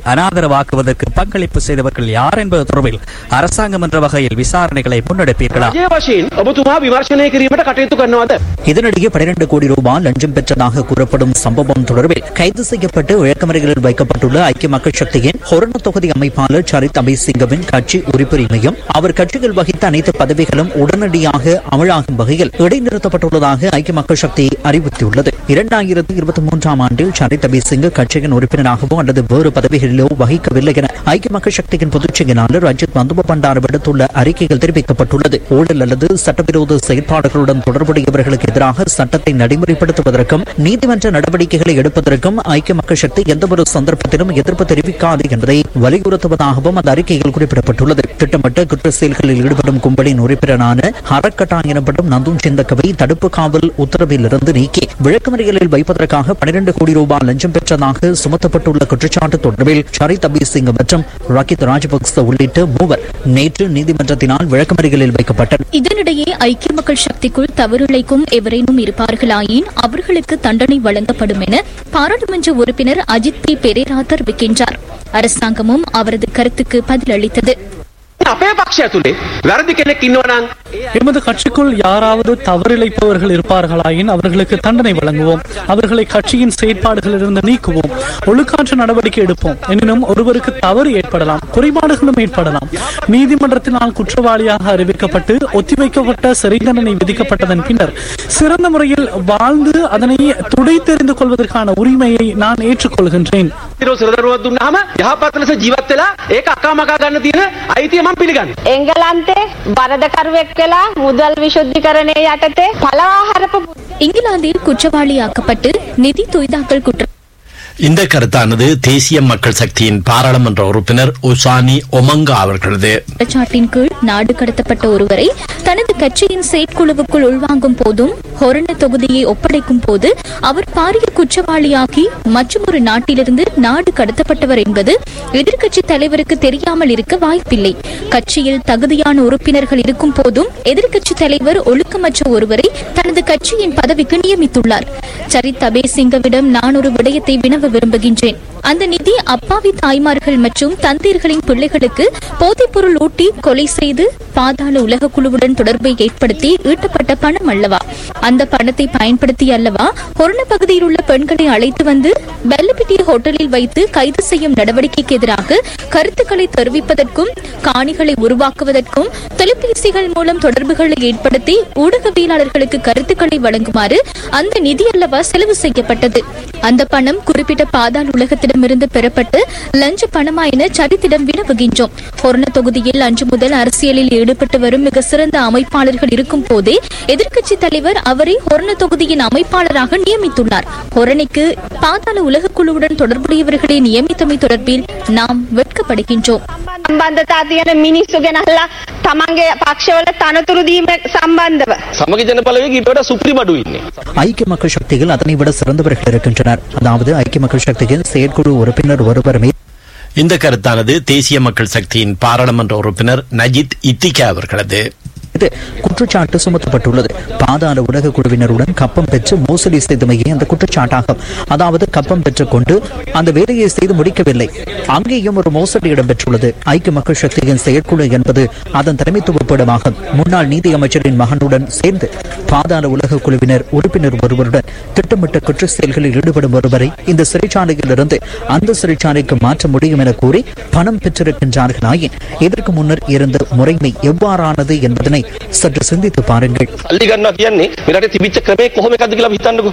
அனாதரவாக்குவதற்கு பங்களிப்பு செய்தவர்கள் யார் என்பது தொடர்பில் அரசாங்கம் என்ற வகையில் விசாரணைகளை முன்னெடுப்பீர்களா රජය වශයෙන් ඔබතුමා විමර්ශනය කිරීමට කටයුතු කරනවාද இதனிடையே பனிரெண்டு கோடி ரூபாய் லஞ்சம் பெற்றதாக கூறப்படும் சம்பவம் தொடர்பில் கைது செய்யப்பட்டு விளக்கமறிகளில் வைக்கப்பட்டுள்ள ஐக்கிய மக்கள் சக்தியின் ஹொரண தொகுதி அமைப்பாளர் சரித் அபிசிங்கவின் கட்சி உறுப்புரிமையும் அவர் கட்சியில் வகித்த அனைத்து பதவிகளும் உடனடியாக அமலாகும் வகையில் இடைநிறுத்தப்பட்டுள்ளதாக ஐக்கிய மக்கள் சக்தி அறிவித்துள்ளது இரண்டாயிரத்தி இருபத்தி மூன்றாம் ஆண்டில் சரித் அபிசிங் கட்சியின் உறுப்பினராகவோ அல்லது வேறு பதவிகளிலோ வகிக்கவில்லை என ஐக்கிய மக்கள் சக்தியின் பொதுச் செயலாளர் அஜித் மந்துப பண்டார விடுத்துள்ள அறிக்கையில் தெரிவிக்கப்பட்டுள்ளது ஊழல் அல்லது சட்டவிரோத செயற்பாடுகளுடன் தொடர்புடையவர்களுக்கு எதிராக சட்டத்தை நடைமுறைப்படுத்துவதற்கும் நீதிமன்ற நடவடிக்கைகளை எடுப்பதற்கும் ஐக்கிய மக்கள் சக்தி எந்தவொரு சந்தர்ப்பத்திலும் எதிர்ப்பு தெரிவிக்காது என்பதை வலியுறுத்துவதாகவும் அந்த அறிக்கையில் குறிப்பிடப்பட்டுள்ளது திட்டமிட்ட குற்ற செயல்களில் ஈடுபடும் கும்பலின் உறுப்பினரான ஹரக்கட்டா எனப்படும் நந்துன் சிந்தக்கவை தடுப்பு காவல் உத்தரவிலிருந்து நீக்கி விளக்கமறியலில் வைப்பதற்காக பனிரெண்டு கோடி ரூபாய் லஞ்சம் பெற்றதாக சுமத்தப்பட்டுள்ள குற்றச்சாட்டு தொடர்பில் ஷரித் அபிசிங் மற்றும் ராக்கித் ராஜபக்ச உள்ளிட்ட மூவர் நேற்று நீதிமன்றத்தினால் விளக்கமறியலில் வைக்கப்பட்டனர் இதனிடையே ஐக்கிய மக்கள் சக்திக்குள் தவறிழைக்கும் எவரேனும் இருப்பார்களாயின் அவர்களுக்கு தண்டனை வழங்கப்படும் என பாராளுமன்ற உறுப்பினர் அஜித் பி பெரேரா தெரிவிக்கின்றார் அரசாங்கமும் அவரது கருத்துக்கு பதிலளித்தது අපේ පක්ෂ ඇතුළේ වැරදි කෙනෙක් ඉන්නවනං எமது கட்சிக்குள் யாராவது தவறிழைப்பவர்கள் இருப்பார்களாயின் அவர்களுக்கு தண்டனை வழங்குவோம் அவர்களை கட்சியின் செயற்பாடுகளிலிருந்து நீக்குவோம் ஒழுக்காற்று நடவடிக்கை எடுப்போம் எனினும் ஒருவருக்கு தவறு ஏற்படலாம் குறைபாடுகளும் ஏற்படலாம் நீதிமன்றத்தினால் குற்றவாளியாக அறிவிக்கப்பட்டு ஒத்திவைக்கப்பட்ட சிறை தண்டனை விதிக்கப்பட்டதன் பின்னர் சிறந்த முறையில் வாழ்ந்து அதனை துடைத்தெறிந்து கொள்வதற்கான உரிமையை நான் ஏற்றுக்கொள்கின்றேன் තිරෝ සිරදරුවක් දුන්නාම යහපත් ලෙස ජීවත් වෙලා ඒක අක්කාමකා ගන්න තියෙන අයිතිය මම පිළිගන්නවා. එංගලන්තේ වරදකරුවෙක් වෙලා මුදල් විශුද්ධිකරණය යටතේ පලාහරපු இங்கிலாந்தில் குற்றவாளியாக்கப்பட்டு நிதி தொய்தாக்கல் குற்ற இந்த கருத்தானது தேசிய மக்கள் சக்தியின் பாராளுமன்ற உறுப்பினர் உசானி ஒமங்கா அவர்களது குற்றச்சாட்டின் கீழ் நாடு கடத்தப்பட்ட ஒருவரை தனது கட்சியின் செயற்குழுவுக்குள் உள்வாங்கும் போதும் ஹொரண தொகுதியை ஒப்படைக்கும் போது அவர் பாரிய குற்றவாளியாகி மற்றொரு நாட்டிலிருந்து நாடு கடத்தப்பட்டவர் என்பது எதிர்க்கட்சி தலைவருக்கு தெரியாமல் இருக்க வாய்ப்பில்லை கட்சியில் தகுதியான உறுப்பினர்கள் இருக்கும் போதும் எதிர்க்கட்சி தலைவர் ஒழுக்கமற்ற ஒருவரை தனது கட்சியின் பதவிக்கு நியமித்துள்ளார் சரித் அபேசிங்கவிடம் நான் ஒரு விடயத்தை வினவ விரும்புகின்றேன் அந்த நிதி அப்பாவி தாய்மார்கள் மற்றும் தந்தையர்களின் பிள்ளைகளுக்கு போதைப்பொருள் ஊட்டி கொலை செய்து பாதாள உலக குழுவுடன் தொடர்பை ஏற்படுத்தி ஈட்டப்பட்ட பணம் அல்லவா அந்த பணத்தை பயன்படுத்தி அல்லவா ஹொரண பகுதியில் உள்ள பெண்களை அழைத்து வந்து பெல்லபிட்டிய ஹோட்டலில் வைத்து கைது செய்யும் நடவடிக்கைக்கு எதிராக கருத்துக்களை தெரிவிப்பதற்கும் காணிகளை உருவாக்குவதற்கும் தொலைபேசிகள் மூலம் தொடர்புகளை ஏற்படுத்தி ஊடகவியலாளர்களுக்கு கருத்துக்களை வழங்குமாறு அந்த நிதி அல்லவா செலவு செய்யப்பட்டது அந்த பணம் குறிப்பிட்ட பாதாள உலகத்திடமிருந்து பெறப்பட்டு லஞ்ச பணமா என சரித்திடம் வினவுகின்றோம் ஹொரண தொகுதியில் அன்று முதல் அரசியலில் ஈடுபட்டு வரும் மிக சிறந்த அமைப்பாளர்கள் இருக்கும் போதே எதிர்க்கட்சி தலைவர் அவரை ஹொரண தொகுதியின் அமைப்பாளராக நியமித்துள்ளார் ஹொரணிக்கு பாதாள உலக குழுவுடன் தொடர்புடையவர்களை நியமித்தமை தொடர்பில் நாம் வெட்கப்படுகின்றோம் සම්බන්ධතා තියෙන මිනිස්සු ගෙනල්ලා තමන්ගේ පක්ෂවල තනතුරු දීම සම්බන්ධව සමග ජන බලවේග ඊට වඩා සුපිරි මඩු ඉන්නේ. ஐக்கிய மக்கள் சக்தியில் அதனை விட சிறந்தவர்கள் இருக்கின்றனர் அதாவது ஐக்கிய மக்கள் சக்தியின் செயற்குழு உறுப்பினர் ஒருவர் மீது இந்த கருத்தானது தேசிய மக்கள் சக்தியின் பாராளுமன்ற உறுப்பினர் நஜித் இத்திகா அவர்களது மீது குற்றச்சாட்டு சுமத்தப்பட்டுள்ளது பாதாள உலக குழுவினருடன் கப்பம் பெற்று மோசடி செய்தமையே அந்த குற்றச்சாட்டாகும் அதாவது கப்பம் பெற்றுக் கொண்டு அந்த வேலையை செய்து முடிக்கவில்லை அங்கேயும் ஒரு மோசடி இடம்பெற்றுள்ளது ஐக்கிய மக்கள் சக்தியின் செயற்குழு என்பது அதன் தலைமைத்துவப்படமாகும் முன்னாள் நீதி அமைச்சரின் மகனுடன் சேர்ந்து பாதாள உலக குழுவினர் உறுப்பினர் ஒருவருடன் திட்டமிட்ட குற்ற செயல்களில் ஈடுபடும் ஒருவரை இந்த சிறைச்சாலையில் இருந்து அந்த சிறைச்சாலைக்கு மாற்ற முடியும் என கூறி பணம் பெற்றிருக்கின்றார்களாயின் இதற்கு முன்னர் இருந்த முறைமை எவ்வாறானது என்பதனை சற்று சிந்தித்து பாருங்கள் අල්ලි ගන්නවා කියන්නේ මේ රටේ තිබිච්ච ක්‍රමේ කොහොම එකක්ද කියලා හිතන්නකෝ.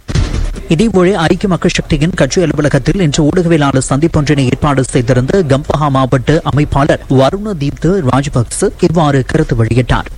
இதேபோல ஐக்கிய மக்கள் சக்தியின் கட்சி அலுவலகத்தில் இன்று ஊடகவியலாளர் சந்திப்பொன்றினை ஏற்பாடு செய்திருந்த கம்பஹா மாவட்ட அமைப்பாளர் வருண தீப்து ராஜபக்ச இவ்வாறு கருத்து வெளியிட்டார்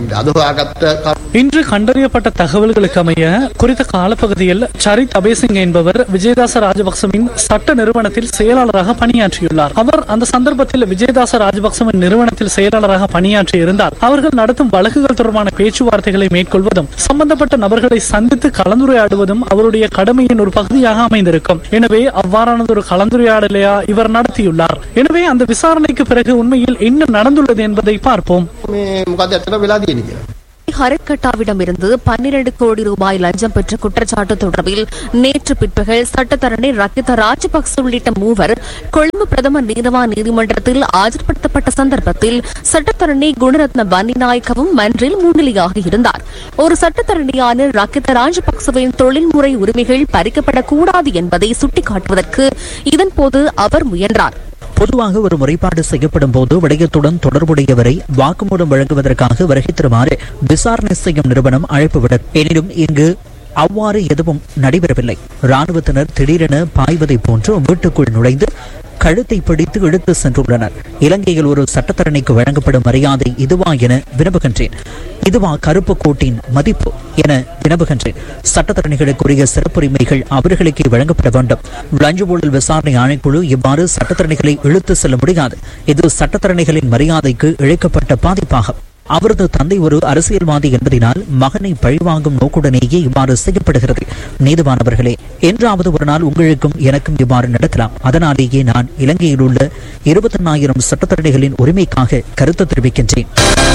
இன்று கண்டறியப்பட்ட தகவல்களுக்கு அமைய குறித்த காலப்பகுதியில் சரித் அபேசிங் என்பவர் விஜயதாச ராஜபக்சவின் சட்ட நிறுவனத்தில் செயலாளராக பணியாற்றியுள்ளார் அவர் அந்த சந்தர்ப்பத்தில் விஜயதாச ராஜபக்சவின் நிறுவனத்தில் செயலாளராக பணியாற்றி இருந்தால் அவர்கள் நடத்தும் வழக்குகள் தொடர்பான பேச்சுவார்த்தைகளை மேற்கொள்வதும் சம்பந்தப்பட்ட நபர்களை சந்தித்து கலந்துரையாடுவதும் அவருடைய கடமையின் ஒரு பகுதியாக அமைந்திருக்கும் எனவே அவ்வாறானது ஒரு கலந்துரையாடலையா இவர் நடத்தியுள்ளார் எனவே அந்த விசாரணைக்கு பிறகு உண்மையில் என்ன நடந்துள்ளது என்பதை பார்ப்போம் මේ මොකද ඇත්තට වෙලා තියෙන්නේ කියලා. ஹரக்கட்டாவிடமிருந்து பன்னிரண்டு கோடி ரூபாய் லஞ்சம் பெற்ற குற்றச்சாட்டு தொடர்பில் நேற்று பிற்பகல் சட்டத்தரணி ரக்கித ராஜபக்ச உள்ளிட்ட மூவர் கொழும்பு பிரதம நீதவான் நீதிமன்றத்தில் ஆஜர்படுத்தப்பட்ட சந்தர்ப்பத்தில் சட்டத்தரணி குணரத்ன பன்னிநாயக்கவும் மன்றில் முன்னிலையாக இருந்தார் ஒரு சட்டத்தரணியான ரக்கித ராஜபக்சவின் தொழில்முறை உரிமைகள் பறிக்கப்படக்கூடாது என்பதை சுட்டிக்காட்டுவதற்கு இதன்போது அவர் முயன்றார் பொதுவாக ஒரு முறைப்பாடு செய்யப்படும் போது விடயத்துடன் தொடர்புடையவரை வாக்குமூலம் வழங்குவதற்காக வருகை தருமாறு விசாரணை செய்யும் நிறுவனம் அழைப்பு விடும் எனினும் இங்கு அவ்வாறு எதுவும் நடைபெறவில்லை ராணுவத்தினர் திடீரென பாய்வதை போன்று வீட்டுக்குள் நுழைந்து கழுத்தை பிடித்து இழுத்து சென்றுள்ளனர் இலங்கையில் ஒரு சட்டத்தரணிக்கு வழங்கப்படும் மரியாதை இதுவா என வினவுகின்றேன் இதுவா கருப்பு கோட்டின் மதிப்பு என வினவுகின்றேன் சட்டத்தரணிகளுக்குரிய சிறப்புரிமைகள் அவர்களுக்கே வழங்கப்பட வேண்டும் லஞ்ச ஊழல் விசாரணை ஆணைக்குழு இவ்வாறு சட்டத்தரணிகளை இழுத்து செல்ல முடியாது இது சட்டத்தரணிகளின் மரியாதைக்கு இழைக்கப்பட்ட பாதிப்பாகும் அவரது தந்தை ஒரு அரசியல்வாதி என்பதனால் மகனை பழிவாங்கும் நோக்குடனேயே இவ்வாறு செய்யப்படுகிறது நீதிவானவர்களே என்றாவது ஒரு நாள் உங்களுக்கும் எனக்கும் இவ்வாறு நடக்கலாம் அதனாலேயே நான் இலங்கையில் உள்ள இருபத்தெண்ணாயிரம் சட்டத்தரணிகளின் உரிமைக்காக கருத்து தெரிவிக்கின்றேன்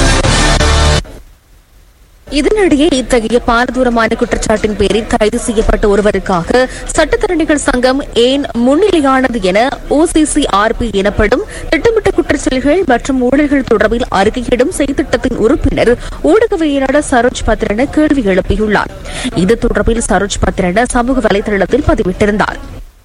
இதனிடையே இத்தகைய பாரதூரமான குற்றச்சாட்டின் பேரில் கைது செய்யப்பட்ட ஒருவருக்காக சட்டத்தரணிகள் சங்கம் ஏன் முன்னிலையானது என ஓசிசி ஆர்பி எனப்படும் திட்டமிட்ட குற்றச்செயல்கள் மற்றும் ஊழல்கள் தொடர்பில் அறிக்கையிடும் செய்திட்டத்தின் உறுப்பினர் ஊடகவியலாளர் சரோஜ் பத்ரன கேள்வி எழுப்பியுள்ளார் இது தொடர்பில் சரோஜ் பத்ரன சமூக வலைதளத்தில் பதிவிட்டிருந்தார்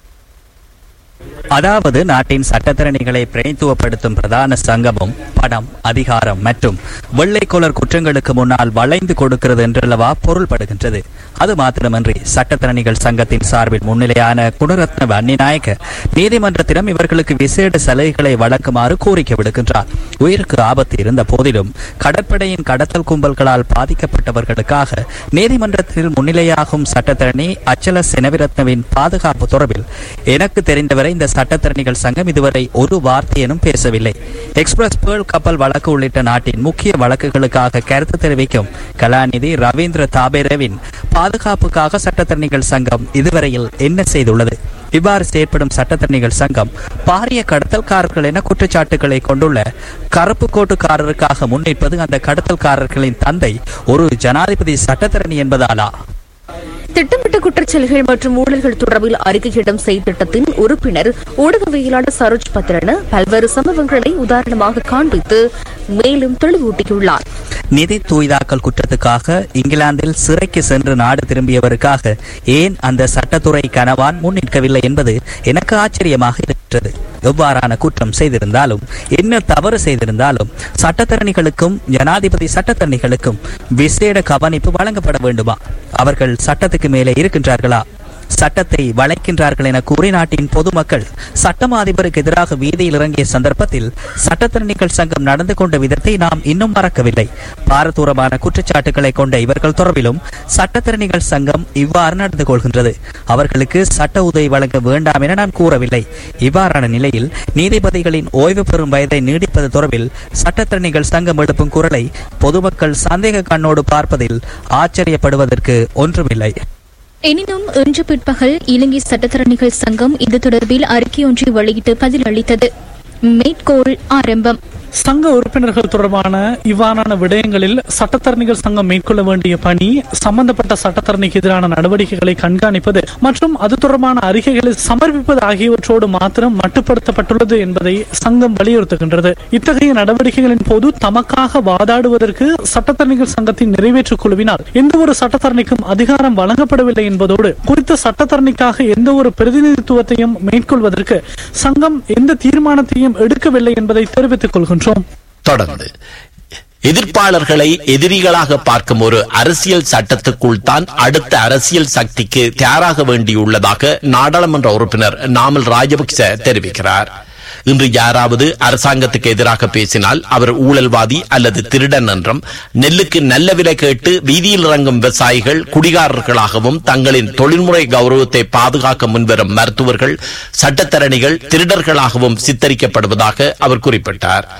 அதாவது நாட்டின் சட்டத்திறனிகளை பிரதித்துவப்படுத்தும் பிரதான சங்கமும் பணம் அதிகாரம் மற்றும் வெள்ளைக்கோளர் குற்றங்களுக்கு முன்னால் வளைந்து கொடுக்கிறது என்றல்லவா பொருள்படுகின்றது அது மாத்திரமன்றி சட்டத்திறனிகள் சங்கத்தின் சார்பில் முன்னிலையான குணரத்ன வன்னிநாயக்க நீதிமன்றத்திடம் இவர்களுக்கு விசேட சலுகைகளை வழங்குமாறு கோரிக்கை விடுக்கின்றார் உயிருக்கு ஆபத்து இருந்த போதிலும் கடற்படையின் கடத்தல் கும்பல்களால் பாதிக்கப்பட்டவர்களுக்காக நீதிமன்றத்தில் முன்னிலையாகும் சட்டத்தரணி அச்சல செனவிரத்னவின் பாதுகாப்பு தொடர்பில் எனக்கு தெரிந்தவரை இந்த சட்டத்தரணிகள் சங்கம் இதுவரை ஒரு வார்த்தையனும் பேசவில்லை எக்ஸ்பிரஸ் பேர்ல் கப்பல் வழக்கு உள்ளிட்ட நாட்டின் முக்கிய வழக்குகளுக்காக கருத்து தெரிவிக்கும் கலாநிதி ரவீந்திர தாபேரவின் பாதுகாப்புக்காக சட்டத்தரணிகள் சங்கம் இதுவரையில் என்ன செய்துள்ளது இவ்வாறு செயற்படும் சட்டத்தரணிகள் சங்கம் பாரிய கடத்தல்காரர்கள் என குற்றச்சாட்டுகளை கொண்டுள்ள கருப்பு கோட்டுக்காரருக்காக முன்னிற்பது அந்த கடத்தல்காரர்களின் தந்தை ஒரு ஜனாதிபதி சட்டத்தரணி என்பதாலா திட்டமிட்ட குற்றச்செயல்கள் மற்றும் ஊழல்கள் தொடர்பில் அறிக்கையிடும் செய்திட்டத்தின் உறுப்பினர் ஊடகவியலாளர் சரோஜ் பத்ரன பல்வேறு சம்பவங்களை உதாரணமாக காண்பித்து மேலும் தெளிவூட்டியுள்ளார் நிதி தூய்தாக்கல் குற்றத்துக்காக இங்கிலாந்தில் சிறைக்கு சென்று நாடு திரும்பியவருக்காக ஏன் அந்த சட்டத்துறை கனவான் முன்னிற்கவில்லை என்பது எனக்கு ஆச்சரியமாக இருக்கிறது எவ்வாறான குற்றம் செய்திருந்தாலும் என்ன தவறு செய்திருந்தாலும் சட்டத்தரணிகளுக்கும் ஜனாதிபதி சட்டத்தரணிகளுக்கும் விசேட கவனிப்பு வழங்கப்பட வேண்டுமா அவர்கள் சட்டத்துக்கு மேலே இருக்கின்றார்களா சட்டத்தை வளைக்கின்றார்கள் என கூறி நாட்டின் பொதுமக்கள் சட்டமா அதிபருக்கு எதிராக வீதியில் இறங்கிய சந்தர்ப்பத்தில் சட்டத்தரணிகள் சங்கம் நடந்து கொண்ட விதத்தை நாம் இன்னும் மறக்கவில்லை பாரதூரமான குற்றச்சாட்டுகளை கொண்ட இவர்கள் தொடர்பிலும் சட்டத்தரணிகள் சங்கம் இவ்வாறு நடந்து கொள்கின்றது அவர்களுக்கு சட்ட உதவி வழங்க வேண்டாம் என நான் கூறவில்லை இவ்வாறான நிலையில் நீதிபதிகளின் ஓய்வு பெறும் வயதை நீடிப்பது தொடர்பில் சட்டத்தரணிகள் சங்கம் எழுப்பும் குரலை பொதுமக்கள் சந்தேக கண்ணோடு பார்ப்பதில் ஆச்சரியப்படுவதற்கு ஒன்றுமில்லை எனினும் இன்று பிற்பகல் இலங்கை சட்டத்தரணிகள் சங்கம் இது தொடர்பில் அறிக்கை ஒன்றை வெளியிட்டு பதிலளித்தது மேற்கோள் ஆரம்பம் சங்க உறுப்பினர்கள் தொடர்பான இவ்வாறான விடயங்களில் சட்டத்தரணிகள் சங்கம் மேற்கொள்ள வேண்டிய பணி சம்பந்தப்பட்ட சட்டத்தரணிக்கு எதிரான நடவடிக்கைகளை கண்காணிப்பது மற்றும் அது தொடர்பான அறிக்கைகளை சமர்ப்பிப்பது ஆகியவற்றோடு மாத்திரம் மட்டுப்படுத்தப்பட்டுள்ளது என்பதை சங்கம் வலியுறுத்துகின்றது இத்தகைய நடவடிக்கைகளின் போது தமக்காக வாதாடுவதற்கு சட்டத்தரணிகள் சங்கத்தின் நிறைவேற்று குழுவினால் எந்த ஒரு சட்டத்தரணிக்கும் அதிகாரம் வழங்கப்படவில்லை என்பதோடு குறித்த சட்டத்தரணிக்காக எந்த ஒரு பிரதிநிதித்துவத்தையும் மேற்கொள்வதற்கு சங்கம் எந்த தீர்மானத்தையும் எடுக்கவில்லை என்பதை தெரிவித்துக் கொள்கின்றோம் தொடர்ந்து எதிர்ப்பாளர்களை எதிரிகளாக பார்க்கும் ஒரு அரசியல் சட்டத்துக்குள் தான் அடுத்த அரசியல் சக்திக்கு தயாராக வேண்டியுள்ளதாக நாடாளுமன்ற உறுப்பினர் நாமல் ராஜபக்ச தெரிவிக்கிறார் இன்று யாராவது அரசாங்கத்துக்கு எதிராக பேசினால் அவர் ஊழல்வாதி அல்லது திருடன் என்றும் நெல்லுக்கு நல்ல விலை கேட்டு வீதியில் இறங்கும் விவசாயிகள் குடிகாரர்களாகவும் தங்களின் தொழில்முறை கௌரவத்தை பாதுகாக்க முன்வரும் மருத்துவர்கள் சட்டத்தரணிகள் திருடர்களாகவும் சித்தரிக்கப்படுவதாக அவர் குறிப்பிட்டார்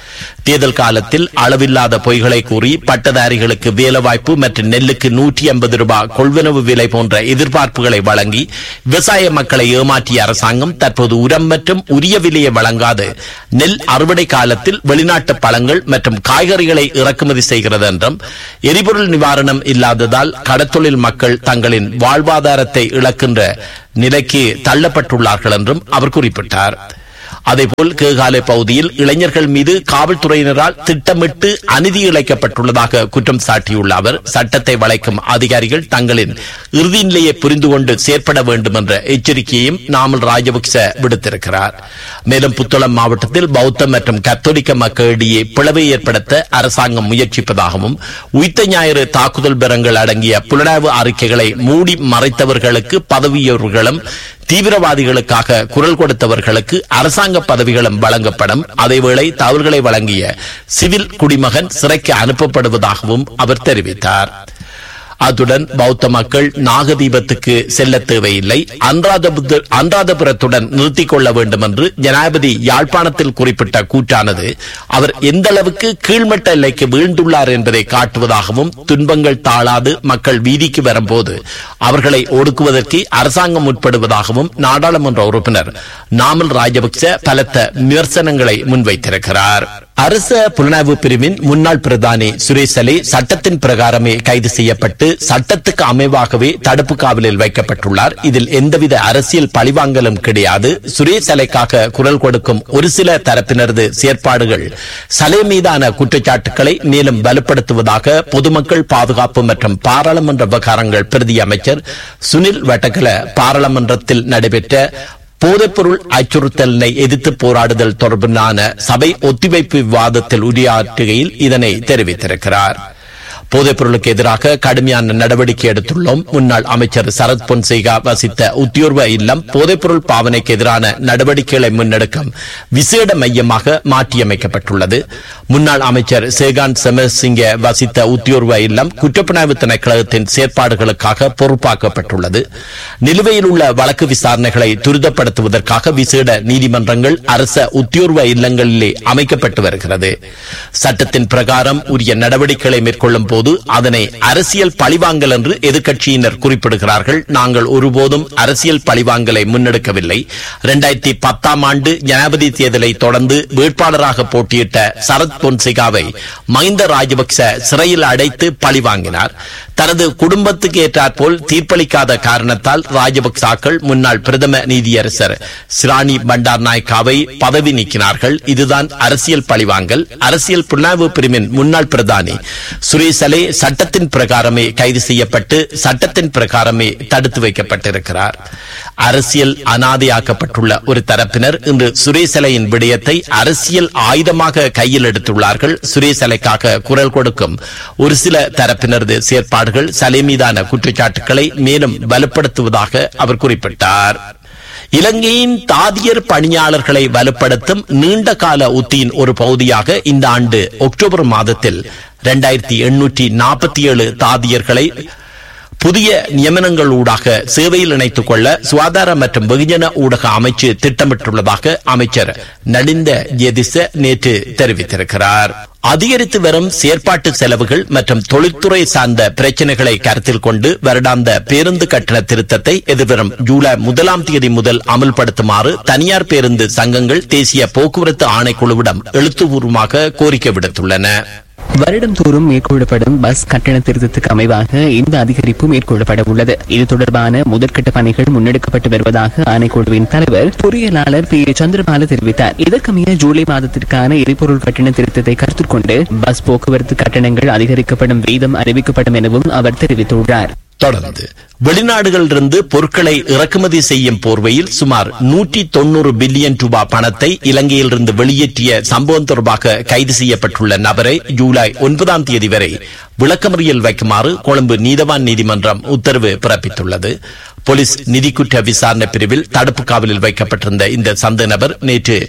தேர்தல் காலத்தில் அளவில்லாத பொய்களை கூறி பட்டதாரிகளுக்கு வேலைவாய்ப்பு மற்றும் நெல்லுக்கு நூற்றி ஐம்பது ரூபாய் கொள்வனவு விலை போன்ற எதிர்பார்ப்புகளை வழங்கி விவசாய மக்களை ஏமாற்றிய அரசாங்கம் தற்போது உரம் மற்றும் உரிய விலையை வழங்காது நெல் அறுவடை காலத்தில் வெளிநாட்டு பழங்கள் மற்றும் காய்கறிகளை இறக்குமதி செய்கிறது என்றும் எரிபொருள் நிவாரணம் இல்லாததால் கடத்தொழில் மக்கள் தங்களின் வாழ்வாதாரத்தை இழக்கின்ற நிலைக்கு தள்ளப்பட்டுள்ளார்கள் என்றும் அவர் குறிப்பிட்டார் அதேபோல் கேகாலை பகுதியில் இளைஞர்கள் மீது காவல்துறையினரால் திட்டமிட்டு அநீதி இழைக்கப்பட்டுள்ளதாக குற்றம் சாட்டியுள்ள அவர் சட்டத்தை வளைக்கும் அதிகாரிகள் தங்களின் இறுதி நிலையை புரிந்து கொண்டு செயற்பட வேண்டும் என்ற எச்சரிக்கையையும் நாமல் ராஜபக்ச விடுத்திருக்கிறார் மேலும் புத்தளம் மாவட்டத்தில் பௌத்த மற்றும் கத்தோலிக்க மக்களிடையே பிளவை ஏற்படுத்த அரசாங்கம் முயற்சிப்பதாகவும் உயிர்த்த ஞாயிறு தாக்குதல் பெறங்கள் அடங்கிய புலனாய்வு அறிக்கைகளை மூடி மறைத்தவர்களுக்கு பதவியுயர்வுகளும் தீவிரவாதிகளுக்காக குரல் கொடுத்தவர்களுக்கு அரசாங்க பதவிகளும் வழங்கப்படும் அதேவேளை தவறுகளை வழங்கிய சிவில் குடிமகன் சிறைக்கு அனுப்பப்படுவதாகவும் அவர் தெரிவித்தார் அத்துடன் பௌத்த மக்கள் நாகதீபத்துக்கு செல்ல தேவையில்லை அன்றாதபுத்த- அன்றாதபுரத்துடன் நிறுத்திக் கொள்ள வேண்டும் என்று ஜனாதிபதி யாழ்ப்பாணத்தில் குறிப்பிட்ட கூற்றானது அவர் எந்த அளவுக்கு கீழ்மட்ட எல்லைக்கு வீழ்ந்துள்ளார் என்பதை காட்டுவதாகவும் துன்பங்கள் தாழாது மக்கள் வீதிக்கு வரும்போது அவர்களை ஒடுக்குவதற்கு அரசாங்கம் முற்படுவதாகவும் நாடாளுமன்ற உறுப்பினர் நாமல் ராஜபக்ச பலத்த விமர்சனங்களை முன்வைத்திருக்கிறார் அரச புலனாய்வு பிரிவின் முன்னாள் பிரதானி சுரேஷ் அலி சட்டத்தின் பிரகாரமே கைது செய்யப்பட்டு சட்டத்துக்கு அமைவாகவே தடுப்பு காவலில் வைக்கப்பட்டுள்ளார் இதில் எந்தவித அரசியல் பழிவாங்கலும் கிடையாது சுரேஷ் அலைக்காக குரல் கொடுக்கும் ஒரு சில தரப்பினரது செயற்பாடுகள் சலை மீதான குற்றச்சாட்டுகளை மேலும் வலுப்படுத்துவதாக பொதுமக்கள் பாதுகாப்பு மற்றும் பாராளுமன்ற விவகாரங்கள் பிரதி அமைச்சர் சுனில் வட்டகல பாராளுமன்றத்தில் நடைபெற்ற போதைப்பொருள் அச்சுறுத்தலினை எதிர்த்து போராடுதல் தொடர்பான சபை ஒத்திவைப்பு விவாதத்தில் உரையாற்றுகையில் இதனை தெரிவித்திருக்கிறார் போதைப் பொருளுக்கு எதிராக கடுமையான நடவடிக்கை எடுத்துள்ளோம் முன்னாள் அமைச்சர் சரத் பொன்சேகா வசித்த உத்தியோர்வ இல்லம் போதைப்பொருள் பாவனைக்கு எதிரான நடவடிக்கைகளை முன்னெடுக்கும் விசேட மையமாக மாற்றியமைக்கப்பட்டுள்ளது முன்னாள் அமைச்சர் சேகான் செமசிங்க வசித்த உத்தியோர்வ இல்லம் குற்றப்புலனாய்வு திணைக்களத்தின் செயற்பாடுகளுக்காக பொறுப்பாக்கப்பட்டுள்ளது நிலுவையில் உள்ள வழக்கு விசாரணைகளை துரிதப்படுத்துவதற்காக விசேட நீதிமன்றங்கள் அரச உத்தியோர்வ இல்லங்களிலே அமைக்கப்பட்டு வருகிறது சட்டத்தின் பிரகாரம் உரிய நடவடிக்கைகளை மேற்கொள்ளும் போது அதனை அரசியல் பழிவாங்கல் என்று எதிர்க்கட்சியினர் குறிப்பிடுகிறார்கள் நாங்கள் ஒருபோதும் அரசியல் பழிவாங்கலை முன்னெடுக்கவில்லை இரண்டாயிரத்தி பத்தாம் ஆண்டு ஜனாதிபதி தேர்தலை தொடர்ந்து வேட்பாளராக போட்டியிட்ட சரத் பொன்சிகாவை மஹிந்த ராஜபக்ச சிறையில் அடைத்து பழிவாங்கினார் தனது குடும்பத்துக்கு ஏற்றாற்போல் தீர்ப்பளிக்காத காரணத்தால் ராஜபக்சாக்கள் முன்னாள் பிரதம நீதியரசர் சிராணி பண்டார் நாயக்காவை பதவி நீக்கினார்கள் இதுதான் அரசியல் பழிவாங்கல் அரசியல் புலனாய்வு பிரிவின் முன்னாள் பிரதானி சுரேஷ் அலே சட்டத்தின் பிரகாரமே கைது செய்யப்பட்டு சட்டத்தின் பிரகாரமே தடுத்து வைக்கப்பட்டிருக்கிறார் அரசியல் அனாதையாக்கப்பட்டுள்ள ஒரு தரப்பினர் இன்று சுரேஷ் அலையின் விடயத்தை அரசியல் ஆயுதமாக கையில் எடுத்துள்ளார்கள் சுரேஷ் அலைக்காக குரல் கொடுக்கும் ஒரு சில தரப்பினரது செயற்பாடுகள் சலை மீதான குற்றச்சாட்டுகளை மேலும் வலுப்படுத்துவதாக அவர் குறிப்பிட்டார் இலங்கையின் தாதியர் பணியாளர்களை வலுப்படுத்தும் நீண்ட கால உத்தியின் ஒரு பகுதியாக இந்த ஆண்டு அக்டோபர் மாதத்தில் இரண்டாயிரத்தி எண்ணூற்றி நாற்பத்தி ஏழு தாதியர்களை புதிய நியமனங்களூடாக சேவையில் இணைத்துக் கொள்ள சுகாதார மற்றும் வெகுஜன ஊடக அமைச்சு திட்டமிட்டுள்ளதாக அமைச்சர் நலிந்த ஜெதிச நேற்று தெரிவித்திருக்கிறார் அதிகரித்து வரும் செயற்பாட்டு செலவுகள் மற்றும் தொழில்துறை சார்ந்த பிரச்சனைகளை கருத்தில் கொண்டு வருடாந்த பேருந்து கட்டண திருத்தத்தை எதிர்வரும் ஜூலை முதலாம் தேதி முதல் அமல்படுத்துமாறு தனியார் பேருந்து சங்கங்கள் தேசிய போக்குவரத்து ஆணைக்குழுவிடம் எழுத்துப்பூர்வமாக கோரிக்கை விடுத்துள்ளன வருடந்தோறும் மேற்கொள்ளப்படும் பஸ் கட்டண திருத்தத்துக்கு அமைவாக இந்த அதிகரிப்பு மேற்கொள்ளப்பட உள்ளது இது தொடர்பான முதற்கட்ட பணிகள் முன்னெடுக்கப்பட்டு வருவதாக ஆணைக்குழுவின் தலைவர் பொறியியலாளர் பி சந்திரபால தெரிவித்தார் இதற்கமைய ஜூலை மாதத்திற்கான எரிபொருள் கட்டண திருத்தத்தை கருத்தில் கொண்டு பஸ் போக்குவரத்து கட்டணங்கள் அதிகரிக்கப்படும் வீதம் அறிவிக்கப்படும் எனவும் அவர் தெரிவித்துள்ளார் தொடர்ந்து வெளிநாடுகளிலிருந்து பொருட்களை இறக்குமதி செய்யும் போர்வையில் சுமார் நூற்றி தொண்ணூறு பில்லியன் ரூபாய் பணத்தை இலங்கையிலிருந்து வெளியேற்றிய சம்பவம் தொடர்பாக கைது செய்யப்பட்டுள்ள நபரை ஜூலை ஒன்பதாம் தேதி வரை விளக்கமறியல் வைக்குமாறு கொழும்பு நீதவான் நீதிமன்றம் உத்தரவு பிறப்பித்துள்ளது போலீஸ் நிதி குற்ற விசாரணை பிரிவில் தடுப்பு காவலில் வைக்கப்பட்டிருந்த இந்த சந்த நபர் நேற்று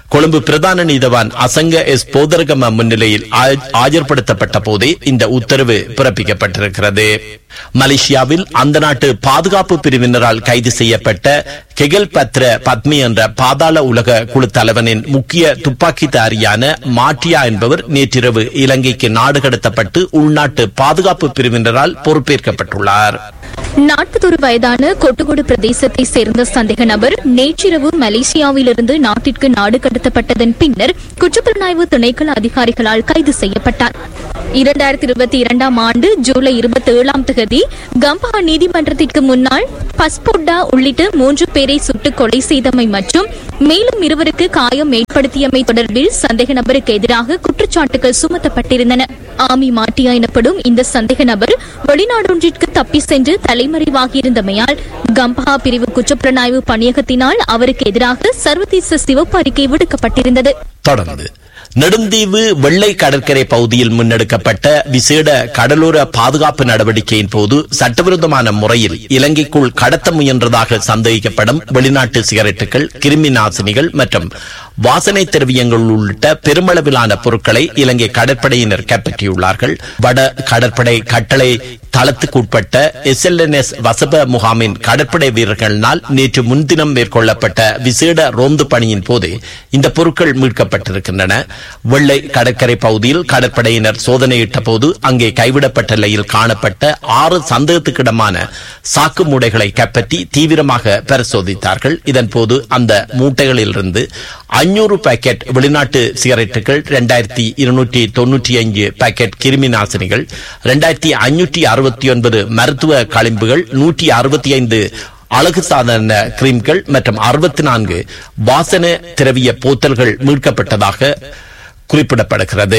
கொழும்பு பிரதான நீதவான் அசங்க எஸ் போதரகம முன்னிலையில் ஆ- ஆஜர்படுத்தப்பட்ட போதே இந்த உத்தரவு பிறப்பிக்கப்பட்டிருக்கிறது மலேசியாவில் அந்த நாட்டு பாதுகாப்பு பிரிவினரால் கைது செய்யப்பட்ட கெகல் பத்ர பத்மி என்ற பாதாள உலக குழு தலைவனின் முக்கிய துப்பாக்கிதாரியான மாட்டியா என்பவர் நேற்றிரவு இலங்கைக்கு நாடு கடத்தப்பட்டு உள்நாட்டு பாதுகாப்பு பிரிவினரால் பொறுப்பேற்கப்பட்டுள்ளார் நாற்பத்தொரு வயதான கொட்டுகொடு பிரதேசத்தை சேர்ந்த சந்தேக நபர் நேற்றிரவு மலேசியாவிலிருந்து நாட்டிற்கு நாடு கடத்தப்பட்டதன் பின்னர் குற்றப்புலனாய்வு திணைக்கள அதிகாரிகளால் கைது செய்யப்பட்டார் இரண்டாயிரத்தி இருபத்தி இரண்டாம் ஆண்டு ஜூலை இருபத்தி ஏழாம் தேதி கம்பா நீதிமன்றத்திற்கு முன்னால் பஸ்போட்டா உள்ளிட்ட மூன்று பேரை சுட்டுக் கொலை செய்தமை மற்றும் மேலும் இருவருக்கு காயம் ஏற்படுத்தியமை தொடர்பில் சந்தேக நபருக்கு எதிராக குற்றச்சாட்டுகள் சுமத்தப்பட்டிருந்தன ஆமி மாட்டியா எனப்படும் இந்த சந்தேக நபர் வெளிநாடொன்றிற்கு தப்பி சென்று தலைமறைவாகியிருந்தமையால் கம்பஹா பிரிவு குற்றப்புலனாய்வு பணியகத்தினால் அவருக்கு எதிராக சர்வதேச சிவப்பு அறிக்கை விடுக்கப்பட்டிருந்தது தொடர்ந்து நெடுந்தீவு வெள்ளை கடற்கரை பகுதியில் முன்னெடுக்கப்பட்ட விசேட கடலோர பாதுகாப்பு நடவடிக்கையின் போது சட்டவிரோதமான முறையில் இலங்கைக்குள் கடத்த முயன்றதாக சந்தேகிக்கப்படும் வெளிநாட்டு சிகரெட்டுகள் கிருமி நாசினிகள் மற்றும் வாசனை திரவியங்கள் உள்ளிட்ட பெருமளவிலான பொருட்களை இலங்கை கடற்படையினர் கைப்பற்றியுள்ளார்கள் வட கடற்படை கட்டளை தளத்துக்குட்பட்ட எஸ்எல்என்எஸ் வசப முகாமின் கடற்படை வீரர்களினால் நேற்று முன்தினம் மேற்கொள்ளப்பட்ட விசேட ரோந்து பணியின் போது இந்த பொருட்கள் மீட்கப்பட்டிருக்கின்றன வெள்ளை கடற்கரை பகுதியில் கடற்படையினர் சோதனையிட்ட போது அங்கே கைவிடப்பட்ட நிலையில் காணப்பட்ட ஆறு சந்தேகத்துக்கிடமான சாக்கு மூடைகளை கைப்பற்றி தீவிரமாக பரிசோதித்தார்கள் இதன் போது அந்த மூட்டைகளிலிருந்து அஞ்சூறு பாக்கெட் வெளிநாட்டு சிகரெட்டுகள் இரண்டாயிரத்தி இருநூற்றி தொன்னூற்றி அஞ்சு பாக்கெட் கிருமி நாசினிகள் இரண்டாயிரத்தி ஐநூற்றி அறுபத்தி ஒன்பது மருத்துவ களிம்புகள் நூற்றி அறுபத்தி ஐந்து அழகு சாதன கிரீம்கள் மற்றும் அறுபத்தி நான்கு வாசன திரவிய போத்தல்கள் மீட்கப்பட்டதாக குறிப்பிடப்படுகிறது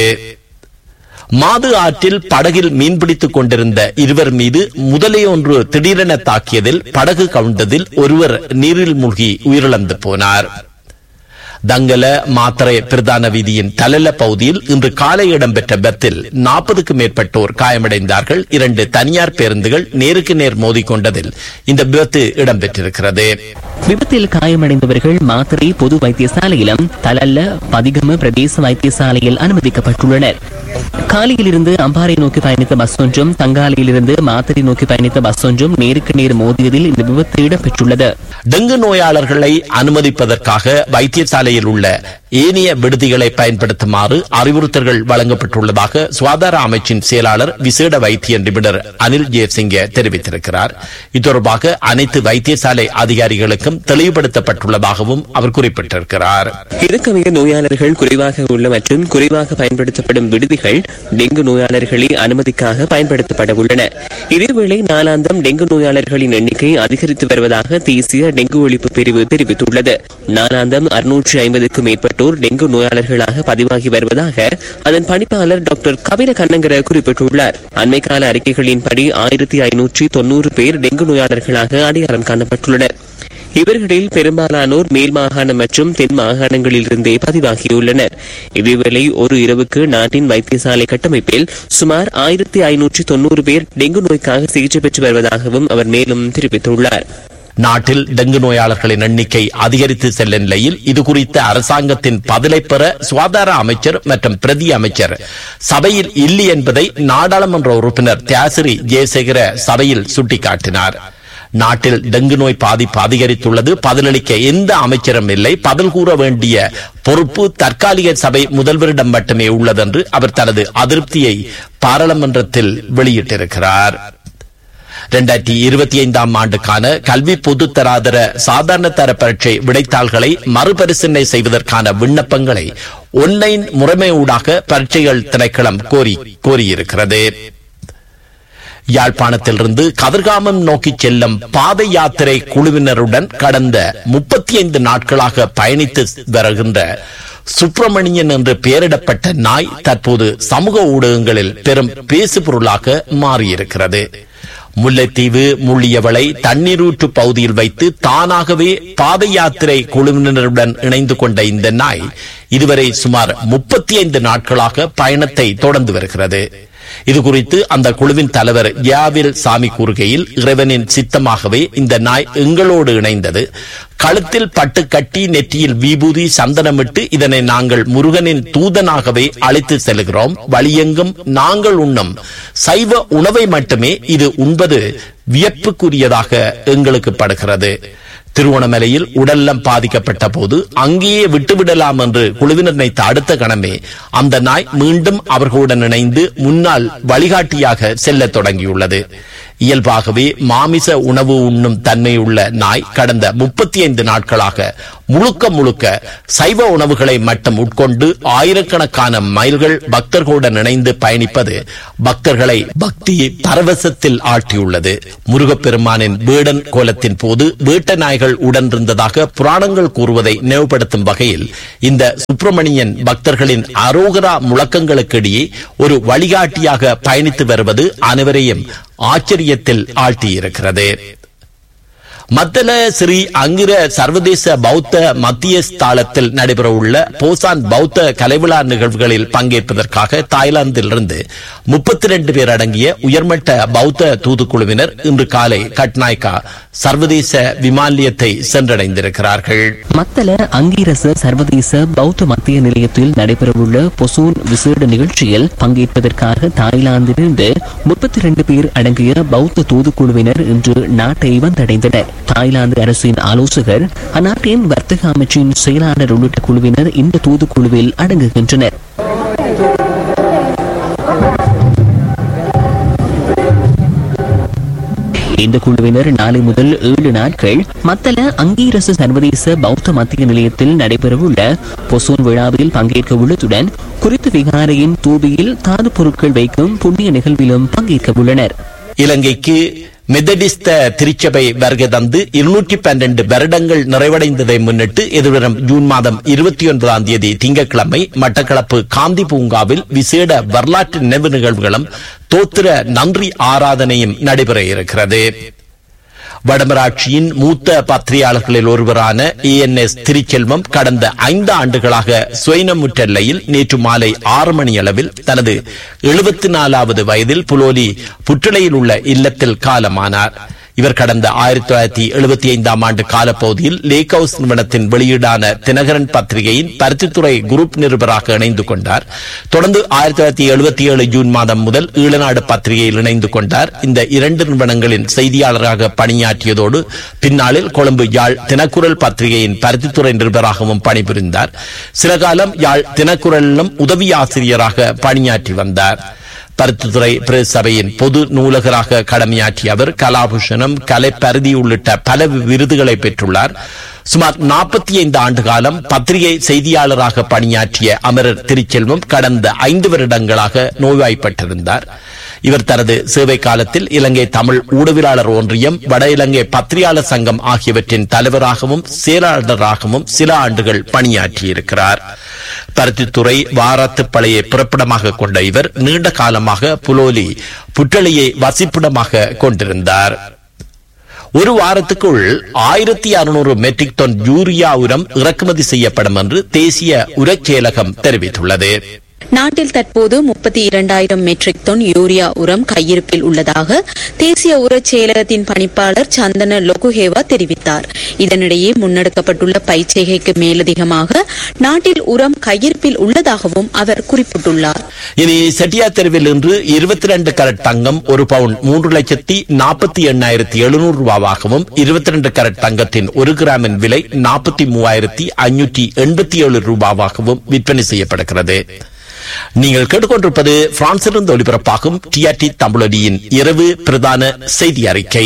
மாது ஆற்றில் படகில் மீன்பிடித்துக் கொண்டிருந்த இருவர் மீது முதலே ஒன்று திடீரென தாக்கியதில் படகு கவிழ்ந்ததில் ஒருவர் நீரில் மூழ்கி உயிரிழந்து போனார் தங்கல மாத்தரை பிரதான வீதியின் தலல பகுதியில் இன்று காலை இடம்பெற்ற விபத்தில் நாற்பதுக்கு மேற்பட்டோர் காயமடைந்தார்கள் இரண்டு தனியார் பேருந்துகள் நேருக்கு நேர் மோதிக்கொண்டதில் இந்த விபத்து இடம்பெற்றிருக்கிறது விபத்தில் காயமடைந்தவர்கள் மாத்திரை பொது வைத்தியசாலையிலும் தலல்ல பதிகம பிரதேச வைத்தியசாலையில் அனுமதிக்கப்பட்டுள்ளனர் காலியிலிருந்து அம்பாறை நோக்கி பயணித்த பஸ் ஒன்றும் தங்காலையிலிருந்து மாத்திரை நோக்கி பயணித்த பஸ் ஒன்றும் நேருக்கு நேர் மோதியதில் இந்த விபத்து இடம்பெற்றுள்ளது டெங்கு நோயாளர்களை அனுமதிப்பதற்காக வைத்தியசாலையில் உள்ள ஏனைய விடுதிகளை பயன்படுத்துமாறு அறிவுறுத்தல்கள் வழங்கப்பட்டுள்ளதாக சுகாதார அமைச்சின் செயலாளர் விசேட வைத்திய நிபுணர் அனில் ஜெயசிங்க தெரிவித்திருக்கிறார் இது அனைத்து வைத்தியசாலை அதிகாரிகளுக்கும் தெளிவுபடுத்தப்பட்டுள்ளதாகவும் அவர் குறிப்பிட்டிருக்கிறார் இதற்கமைய நோயாளர்கள் குறைவாக உள்ள மற்றும் குறைவாக பயன்படுத்தப்படும் விடுதிகள் டெங்கு நோயாளர்களை அனுமதிக்காக பயன்படுத்தப்பட உள்ளன இதேவேளை நாளாந்தம் டெங்கு நோயாளர்களின் எண்ணிக்கை அதிகரித்து வருவதாக தேசிய டெங்கு ஒழிப்பு பிரிவு தெரிவித்துள்ளது நாளாந்தம் அறுநூற்றி ஐம்பதுக்கும் மேற்பட்டோர் டெங்கு நோயாளர்களாக பதிவாகி வருவதாக அதன் பணிப்பாளர் டாக்டர் கபில கண்ணங்கர குறிப்பிட்டுள்ளார் அண்மை கால அறிக்கைகளின்படி ஆயிரத்தி ஐநூற்றி தொன்னூறு பேர் டெங்கு நோயாளர்களாக அடையாளம் காணப்பட்டுள்ளனர் இவர்களில் பெரும்பாலானோர் மேல் மாகாணம் மற்றும் தென் மாகாணங்களிலிருந்தே பதிவாகியுள்ளனர் இதேவேளை ஒரு இரவுக்கு நாட்டின் வைத்தியசாலை கட்டமைப்பில் சுமார் ஆயிரத்தி ஐநூற்றி தொன்னூறு பேர் டெங்கு நோய்க்காக சிகிச்சை பெற்று வருவதாகவும் அவர் மேலும் தெரிவித்துள்ளார் நாட்டில் டெங்கு நோயாளர்களின் எண்ணிக்கை அதிகரித்து செல்லும் நிலையில் இது குறித்த அரசாங்கத்தின் பதிலை பெற சுகாதார அமைச்சர் மற்றும் பிரதி அமைச்சர் சபையில் இல்லை என்பதை நாடாளுமன்ற உறுப்பினர் தியாசிரி ஜெயசேகர சபையில் சுட்டிக்காட்டினார் நாட்டில் டெங்கு நோய் பாதிப்பு அதிகரித்துள்ளது பதிலளிக்க எந்த அமைச்சரும் இல்லை பதில் கூற வேண்டிய பொறுப்பு தற்காலிக சபை முதல்வரிடம் மட்டுமே உள்ளதென்று அவர் தனது அதிருப்தியை பாராளுமன்றத்தில் வெளியிட்டிருக்கிறார் இரண்டாயிரத்தி இருபத்தி ஐந்தாம் ஆண்டுக்கான கல்வி பொதுத்தராதர சாதாரண தர பரீட்சை விடைத்தாள்களை மறுபரிசீலனை செய்வதற்கான விண்ணப்பங்களை ஒன்லைன் முறைமையூடாக பரீட்சைகள் திணைக்களம் கோரி கோரியிருக்கிறது யாழ்ப்பாணத்திலிருந்து கதிர்காமம் நோக்கி செல்லும் பாத யாத்திரை குழுவினருடன் கடந்த முப்பத்தி ஐந்து நாட்களாக பயணித்து வருகின்ற சுப்பிரமணியன் என்று பெயரிடப்பட்ட நாய் தற்போது சமூக ஊடகங்களில் பெரும் பேசுபொருளாக மாறியிருக்கிறது முல்லைத்தீவு முள்ளியவளை தண்ணீரூற்று பகுதியில் வைத்து தானாகவே பாத யாத்திரை குழுவினருடன் இணைந்து கொண்ட இந்த நாய் இதுவரை சுமார் முப்பத்தி ஐந்து நாட்களாக பயணத்தை தொடர்ந்து வருகிறது இது குறித்து அந்த குழுவின் தலைவர் யாவில் சாமி கூறுகையில் இறைவனின் சித்தமாகவே இந்த நாய் எங்களோடு இணைந்தது கழுத்தில் பட்டு கட்டி நெற்றியில் விபூதி சந்தனமிட்டு இதனை நாங்கள் முருகனின் தூதனாகவே அழைத்து செல்கிறோம் வழியெங்கும் நாங்கள் உண்ணும் சைவ உணவை மட்டுமே இது உண்பது வியப்புக்குரியதாக எங்களுக்கு படுகிறது திருவோணமலையில் உடல்லம் பாதிக்கப்பட்ட போது அங்கேயே விட்டுவிடலாம் என்று குழுவினர் நினைத்த அடுத்த கணமே அந்த நாய் மீண்டும் அவர்களுடன் இணைந்து முன்னால் வழிகாட்டியாக செல்லத் தொடங்கியுள்ளது இயல்பாகவே மாமிச உணவு உண்ணும் தன்மையுள்ள நாய் கடந்த முப்பத்தி ஐந்து நாட்களாக முழுக்க முழுக்க சைவ உணவுகளை மட்டும் உட்கொண்டு ஆயிரக்கணக்கான மைல்கள் பக்தர்களுடன் இணைந்து பயணிப்பது பக்தர்களை பக்தி பரவசத்தில் ஆட்டியுள்ளது முருகப்பெருமானின் வேடன் கோலத்தின் போது வேட்ட நாய்கள் உடன் இருந்ததாக புராணங்கள் கூறுவதை நினைவுபடுத்தும் வகையில் இந்த சுப்பிரமணியன் பக்தர்களின் அரோகரா முழக்கங்களுக்கிடையே ஒரு வழிகாட்டியாக பயணித்து வருவது அனைவரையும் ஆச்சரியத்தில் ஆழ்த்தியிருக்கிறது மத்தல ஸ்ரீ அங்கிர சர்வதேச பௌத்த மத்திய ஸ்தாலத்தில் நடைபெறவுள்ள போசான் பௌத்த கலைவிழா நிகழ்வுகளில் பங்கேற்பதற்காக தாய்லாந்திலிருந்து முப்பத்தி ரெண்டு பேர் அடங்கிய உயர்மட்ட பௌத்த தூதுக்குழுவினர் இன்று காலை கட்நாய்கா சர்வதேச விமானியத்தை சென்றடைந்திருக்கிறார்கள் மத்தள அங்கீரச சர்வதேச பௌத்த மத்திய நிலையத்தில் நடைபெறவுள்ள பொசூன் விசேட நிகழ்ச்சியில் பங்கேற்பதற்காக தாய்லாந்திலிருந்து முப்பத்தி இரண்டு பேர் அடங்கிய பௌத்த தூதுக்குழுவினர் இன்று நாட்டை வந்தடைந்தனர் தாய்லாந்து அரசின் ஆலோசகர் அந்நாட்டின் வர்த்தக அமைச்சின் செயலாளர் உள்ளிட்ட குழுவினர் இந்த தூதுக்குழுவில் அடங்குகின்றனர் இந்த குழுவினர் நாளை முதல் ஏழு நாட்கள் மத்தள அங்கீரச சர்வதேச பௌத்த மத்திய நிலையத்தில் நடைபெறவுள்ள பொசோன் விழாவில் பங்கேற்க உள்ளதுடன் குறித்த விகாரையின் தூபியில் தாது பொருட்கள் வைக்கும் புண்ணிய நிகழ்விலும் பங்கேற்க உள்ளனர் இலங்கைக்கு மெதடிஸ்த திருச்சபை வருகை தந்து இருநூற்றி பன்னிரண்டு வருடங்கள் நிறைவடைந்ததை முன்னிட்டு எதிர்வரும் ஜூன் மாதம் இருபத்தி ஒன்பதாம் தேதி திங்கட்கிழமை மட்டக்களப்பு காந்தி பூங்காவில் விசேட வரலாற்று நினைவு நிகழ்வுகளும் தோத்திர நன்றி ஆராதனையும் நடைபெற இருக்கிறது வடமராட்சியின் மூத்த பத்திரிகையாளர்களில் ஒருவரான ஏஎன்எஸ் திருச்செல்வம் கடந்த ஐந்து ஆண்டுகளாக சுயநமுற்றெல்லையில் நேற்று மாலை ஆறு மணி அளவில் தனது எழுபத்தி நாலாவது வயதில் புலோலி புற்றலையில் உள்ள இல்லத்தில் காலமானார் இவர் கடந்த ஆயிரத்தி தொள்ளாயிரத்தி எழுபத்தி ஐந்தாம் ஆண்டு காலப்பகுதியில் லேக் ஹவுஸ் நிறுவனத்தின் வெளியீடான தினகரன் பத்திரிகையின் பருத்தித்துறை குரூப் நிருபராக இணைந்து கொண்டார் தொடர்ந்து ஆயிரத்தி தொள்ளாயிரத்தி எழுபத்தி ஏழு ஜூன் மாதம் முதல் ஈழநாடு பத்திரிகையில் இணைந்து கொண்டார் இந்த இரண்டு நிறுவனங்களின் செய்தியாளராக பணியாற்றியதோடு பின்னாளில் கொழும்பு யாழ் தினக்குரல் பத்திரிகையின் பருத்தித்துறை நிருபராகவும் பணிபுரிந்தார் சில காலம் யாழ் தினக்குரலிலும் உதவி ஆசிரியராக பணியாற்றி வந்தார் பருத்தித்துறை பிரஸ் சபையின் பொது நூலகராக கடமையாற்றிய அவர் கலாபூஷணம் கலைப்பரிதி உள்ளிட்ட பல விருதுகளை பெற்றுள்ளார் சுமார் நாற்பத்தி ஐந்து ஆண்டு காலம் பத்திரிகை செய்தியாளராக பணியாற்றிய அமரர் திருச்செல்வம் கடந்த ஐந்து வருடங்களாக நோய்வாய்ப்பட்டிருந்தார் இவர் தனது சேவை காலத்தில் இலங்கை தமிழ் ஊடகவியலாளர் ஒன்றியம் வட இலங்கை பத்திரிகையாளர் சங்கம் ஆகியவற்றின் தலைவராகவும் செயலாளராகவும் சில ஆண்டுகள் பணியாற்றியிருக்கிறார் பருத்தித்துறை வாரத்து பழைய பிறப்பிடமாக கொண்ட இவர் நீண்ட காலமாக புலோலி புற்றளியை வசிப்பிடமாக கொண்டிருந்தார் ஒரு வாரத்துக்குள் ஆயிரத்தி அறுநூறு மெட்ரிக் டன் யூரியா உரம் இறக்குமதி செய்யப்படும் என்று தேசிய உரச் செயலகம் தெரிவித்துள்ளது நாட்டில் தற்போது முப்பத்தி இரண்டாயிரம் மெட்ரிக் டன் யூரியா உரம் கையிருப்பில் உள்ளதாக தேசிய உரச் செயலகத்தின் பணிப்பாளர் சந்தன லொகுஹேவா தெரிவித்தார் இதனிடையே முன்னெடுக்கப்பட்டுள்ள பயிற்சிகைக்கு மேலதிகமாக நாட்டில் உரம் கையிருப்பில் உள்ளதாகவும் அவர் குறிப்பிட்டுள்ளார் இனி செட்டியா தெருவில் இன்று இருபத்தி ரெண்டு கரட் தங்கம் ஒரு பவுன் மூன்று லட்சத்தி நாற்பத்தி எண்ணாயிரத்தி எழுநூறு ரூபாவாகவும் இருபத்தி ரெண்டு கரட் தங்கத்தின் ஒரு கிராமின் விலை நாற்பத்தி மூவாயிரத்தி ஐநூற்றி எண்பத்தி ஏழு ரூபாவாகவும் விற்பனை செய்யப்படுகிறது நீங்கள் கேட்டுக்கொண்டிருப்பது பிரான்சிலிருந்து ஒலிபரப்பாகும் டிஆர்டி தமிழொலியின் இரவு பிரதான செய்தி அறிக்கை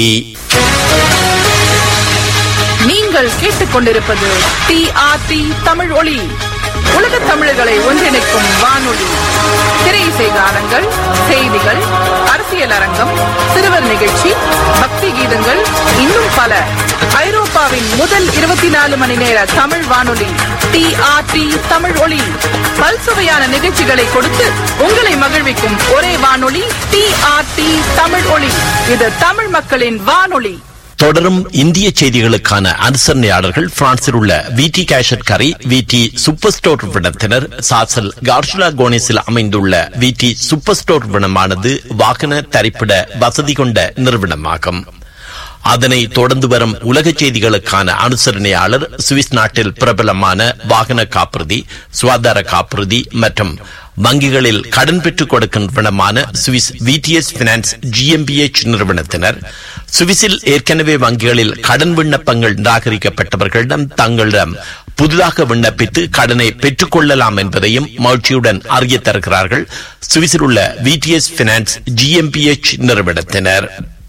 நீங்கள் கேட்டுக்கொண்டிருப்பது டிஆர்டி தமிழ் ஒளி உலக தமிழர்களை ஒன்றிணைக்கும் வானொலி திரை இசை கானங்கள் செய்திகள் அரசியல் அரங்கம் சிறுவர் நிகழ்ச்சி பக்தி கீதங்கள் இன்னும் பல ஐரோப்பாவின் முதல் இருபத்தி நாலு மணி நேர தமிழ் வானொலி டிஆர்டி தமிழ் ஒளி பல்சுவையான நிகழ்ச்சிகளை கொடுத்து உங்களை மகிழ்விக்கும் ஒரே வானொலி டிஆர்டி தமிழ் ஒளி இது தமிழ் மக்களின் வானொலி தொடரும் இந்திய செய்திகளுக்கான அனுசரணையாளர்கள் பிரான்சில் உள்ள விடி கேஷட் கரை விடி சூப்பர் ஸ்டோர் விடத்தினர் சாசல் கார்ஷுலா கோனிஸில் அமைந்துள்ள விடி சூப்பர் ஸ்டோர் விடமானது வாகன தரிப்பிட வசதி கொண்ட நிறுவனமாகும் அதனை தொடர்ந்து வரும் உலக செய்திகளுக்கான அனுசரணையாளர் சுவிஸ் நாட்டில் பிரபலமான வாகன காப்புறுதி சுகாதார காப்புறுதி மற்றும் வங்கிகளில் கடன் பெற்றுக் கொடுக்கின்றனமான சுவிஸ் விடிஎஸ் பினான்ஸ் ஜிஎம்பிஎச் நிறுவனத்தினர் சுவிஸில் ஏற்கனவே வங்கிகளில் கடன் விண்ணப்பங்கள் நிராகரிக்கப்பட்டவர்களிடம் தங்களிடம் புதிதாக விண்ணப்பித்து கடனை பெற்றுக் கொள்ளலாம் என்பதையும் மகிழ்ச்சியுடன் அறிய தருகிறார்கள் சுவிஸில் உள்ள விடிஎஸ் பினான்ஸ் ஜிஎம்பிஎச் நிறுவனத்தினர்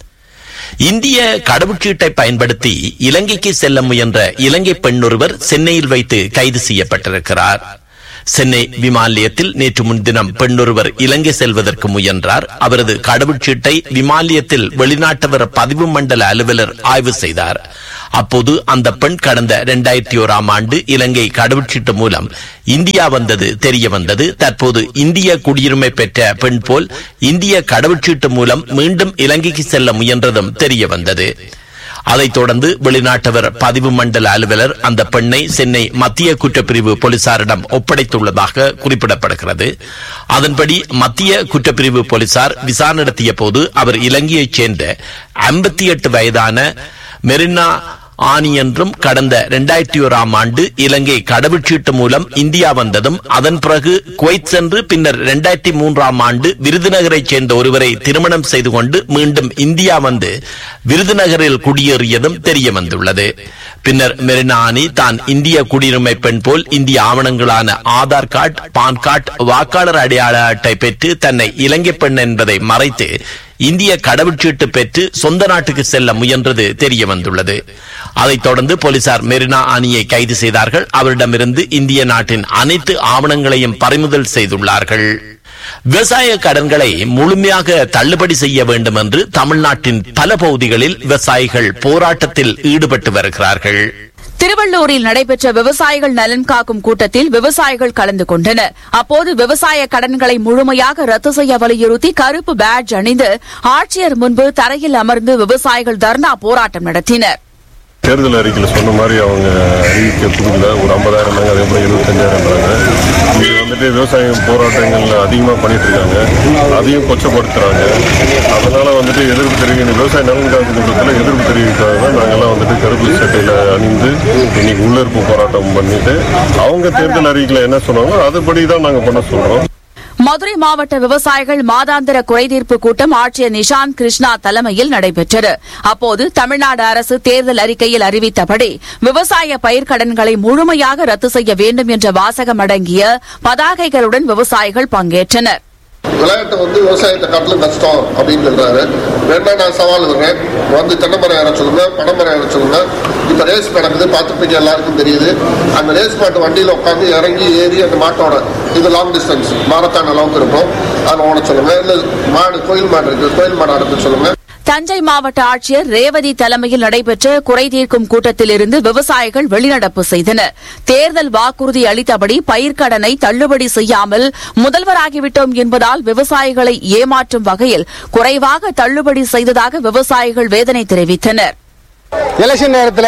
இந்திய கடவுச்சீட்டை பயன்படுத்தி இலங்கைக்கு செல்ல முயன்ற இலங்கை பெண் ஒருவர் சென்னையில் வைத்து கைது செய்யப்பட்டிருக்கிறார் சென்னை விமான நிலையத்தில் நேற்று முன்தினம் பெண்ணொருவர் இலங்கை செல்வதற்கு முயன்றார் அவரது கடவுச்சீட்டை விமானியத்தில் வெளிநாட்டவர் பதிவு மண்டல அலுவலர் ஆய்வு செய்தார் அப்போது அந்த பெண் கடந்த இரண்டாயிரத்தி ஓராம் ஆண்டு இலங்கை கடவுச்சீட்டு மூலம் இந்தியா வந்தது தெரிய வந்தது தற்போது இந்திய குடியுரிமை பெற்ற பெண் போல் இந்திய கடவுச்சீட்டு மூலம் மீண்டும் இலங்கைக்கு செல்ல முயன்றதும் தெரிய வந்தது அதைத் தொடர்ந்து வெளிநாட்டவர் பதிவு மண்டல அலுவலர் அந்த பெண்ணை சென்னை மத்திய குற்றப்பிரிவு போலீசாரிடம் ஒப்படைத்துள்ளதாக குறிப்பிடப்படுகிறது அதன்படி மத்திய குற்றப்பிரிவு போலீசார் விசாரணை நடத்திய போது அவர் இலங்கையைச் சேர்ந்த ஐம்பத்தி எட்டு வயதான மெரினா ஆனி என்றும் கடந்த இரண்டாயிரத்தி ஓராம் ஆண்டு இலங்கை கடவுச்சீட்டு மூலம் இந்தியா வந்ததும் அதன் பிறகு குவைத் சென்று பின்னர் இரண்டாயிரத்தி மூன்றாம் ஆண்டு விருதுநகரைச் சேர்ந்த ஒருவரை திருமணம் செய்து கொண்டு மீண்டும் இந்தியா வந்து விருதுநகரில் குடியேறியதும் தெரிய வந்துள்ளது பின்னர் மெரினா ஆனி தான் இந்திய குடியுரிமை பெண் போல் இந்திய ஆவணங்களான ஆதார் கார்டு பான் கார்டு வாக்காளர் அடையாள அட்டை பெற்று தன்னை இலங்கை பெண் என்பதை மறைத்து இந்திய கடவுச்சீட்டு பெற்று சொந்த நாட்டுக்கு செல்ல முயன்றது தெரிய வந்துள்ளது அதைத் தொடர்ந்து போலீசார் மெரினா அணியை கைது செய்தார்கள் அவரிடமிருந்து இந்திய நாட்டின் அனைத்து ஆவணங்களையும் பறிமுதல் செய்துள்ளார்கள் விவசாய கடன்களை முழுமையாக தள்ளுபடி செய்ய வேண்டும் என்று தமிழ்நாட்டின் பல பகுதிகளில் விவசாயிகள் போராட்டத்தில் ஈடுபட்டு வருகிறார்கள் திருவள்ளூரில் நடைபெற்ற விவசாயிகள் நலன் காக்கும் கூட்டத்தில் விவசாயிகள் கலந்து கொண்டனர் அப்போது விவசாய கடன்களை முழுமையாக ரத்து செய்ய வலியுறுத்தி கருப்பு பேட்ஜ் அணிந்து ஆட்சியர் முன்பு தரையில் அமர்ந்து விவசாயிகள் தர்ணா போராட்டம் நடத்தினர் தேர்தல் அறிக்கையில் சொன்ன மாதிரி அவங்க அறிவிக்க புதுல ஒரு ஐம்பதாயிரம் தாங்க அதே போல எழுபத்தஞ்சாயிரம் இது வந்துட்டு விவசாயம் போராட்டங்கள் அதிகமாக பண்ணிட்டு இருக்காங்க அதையும் கொச்சப்படுத்துறாங்க அதனால வந்துட்டு எதிர்ப்பு தெரிவிக்க விவசாய நலன் காக்கும் கூட்டத்தில் எதிர்ப்பு தெரிவிக்காக தான் நாங்கெல்லாம் வந்துட்டு கருப்பு சட்டையில் அணிந்து இன்னைக்கு உள்ளிருப்பு போராட்டம் பண்ணிட்டு அவங்க தேர்தல் அறிக்கையில் என்ன சொன்னாங்களோ அதுபடி தான் நாங்கள் பண்ண சொல்றோம் மதுரை மாவட்ட விவசாயிகள் மாதாந்திர குறைதீர்ப்பு கூட்டம் ஆட்சியர் நிஷாந்த் கிருஷ்ணா தலைமையில் நடைபெற்றது அப்போது தமிழ்நாடு அரசு தேர்தல் அறிக்கையில் அறிவித்தபடி விவசாய பயிர்க்கடன்களை முழுமையாக ரத்து செய்ய வேண்டும் என்ற வாசகம் அடங்கிய பதாகைகளுடன் விவசாயிகள் பங்கேற்றனர் விளையாட்டு வந்து விவசாயத்தை காட்டிலும் கஷ்டம் அப்படின்னு சொல்றாரு வேணா நான் சவால் விடுறேன் வந்து தென்னை மரம் ஏற சொல்லுங்க பனை மரம் ஏற சொல்லுங்க இப்ப ரேஸ் நடக்குது பார்த்துப்பீங்க எல்லாருக்கும் தெரியுது அந்த ரேஸ் மாட்டு வண்டியில உட்காந்து இறங்கி ஏறி அந்த மாட்டோட இது லாங் டிஸ்டன்ஸ் மாரத்தான் அளவுக்கு இருக்கும் அதில் ஓட சொல்லுங்க இல்ல மாடு கோயில் மாடு இருக்கு கோயில் மாடு அனுப்ப சொல்லுங்க தஞ்சை மாவட்ட ஆட்சியர் ரேவதி தலைமையில் நடைபெற்ற குறைதீர்க்கும் கூட்டத்திலிருந்து விவசாயிகள் வெளிநடப்பு செய்தனர் தேர்தல் வாக்குறுதி அளித்தபடி பயிர்க்கடனை தள்ளுபடி செய்யாமல் முதல்வராகிவிட்டோம் என்பதால் விவசாயிகளை ஏமாற்றும் வகையில் குறைவாக தள்ளுபடி செய்ததாக விவசாயிகள் வேதனை தெரிவித்தனர் எலெக்ஷன் நேரத்தில்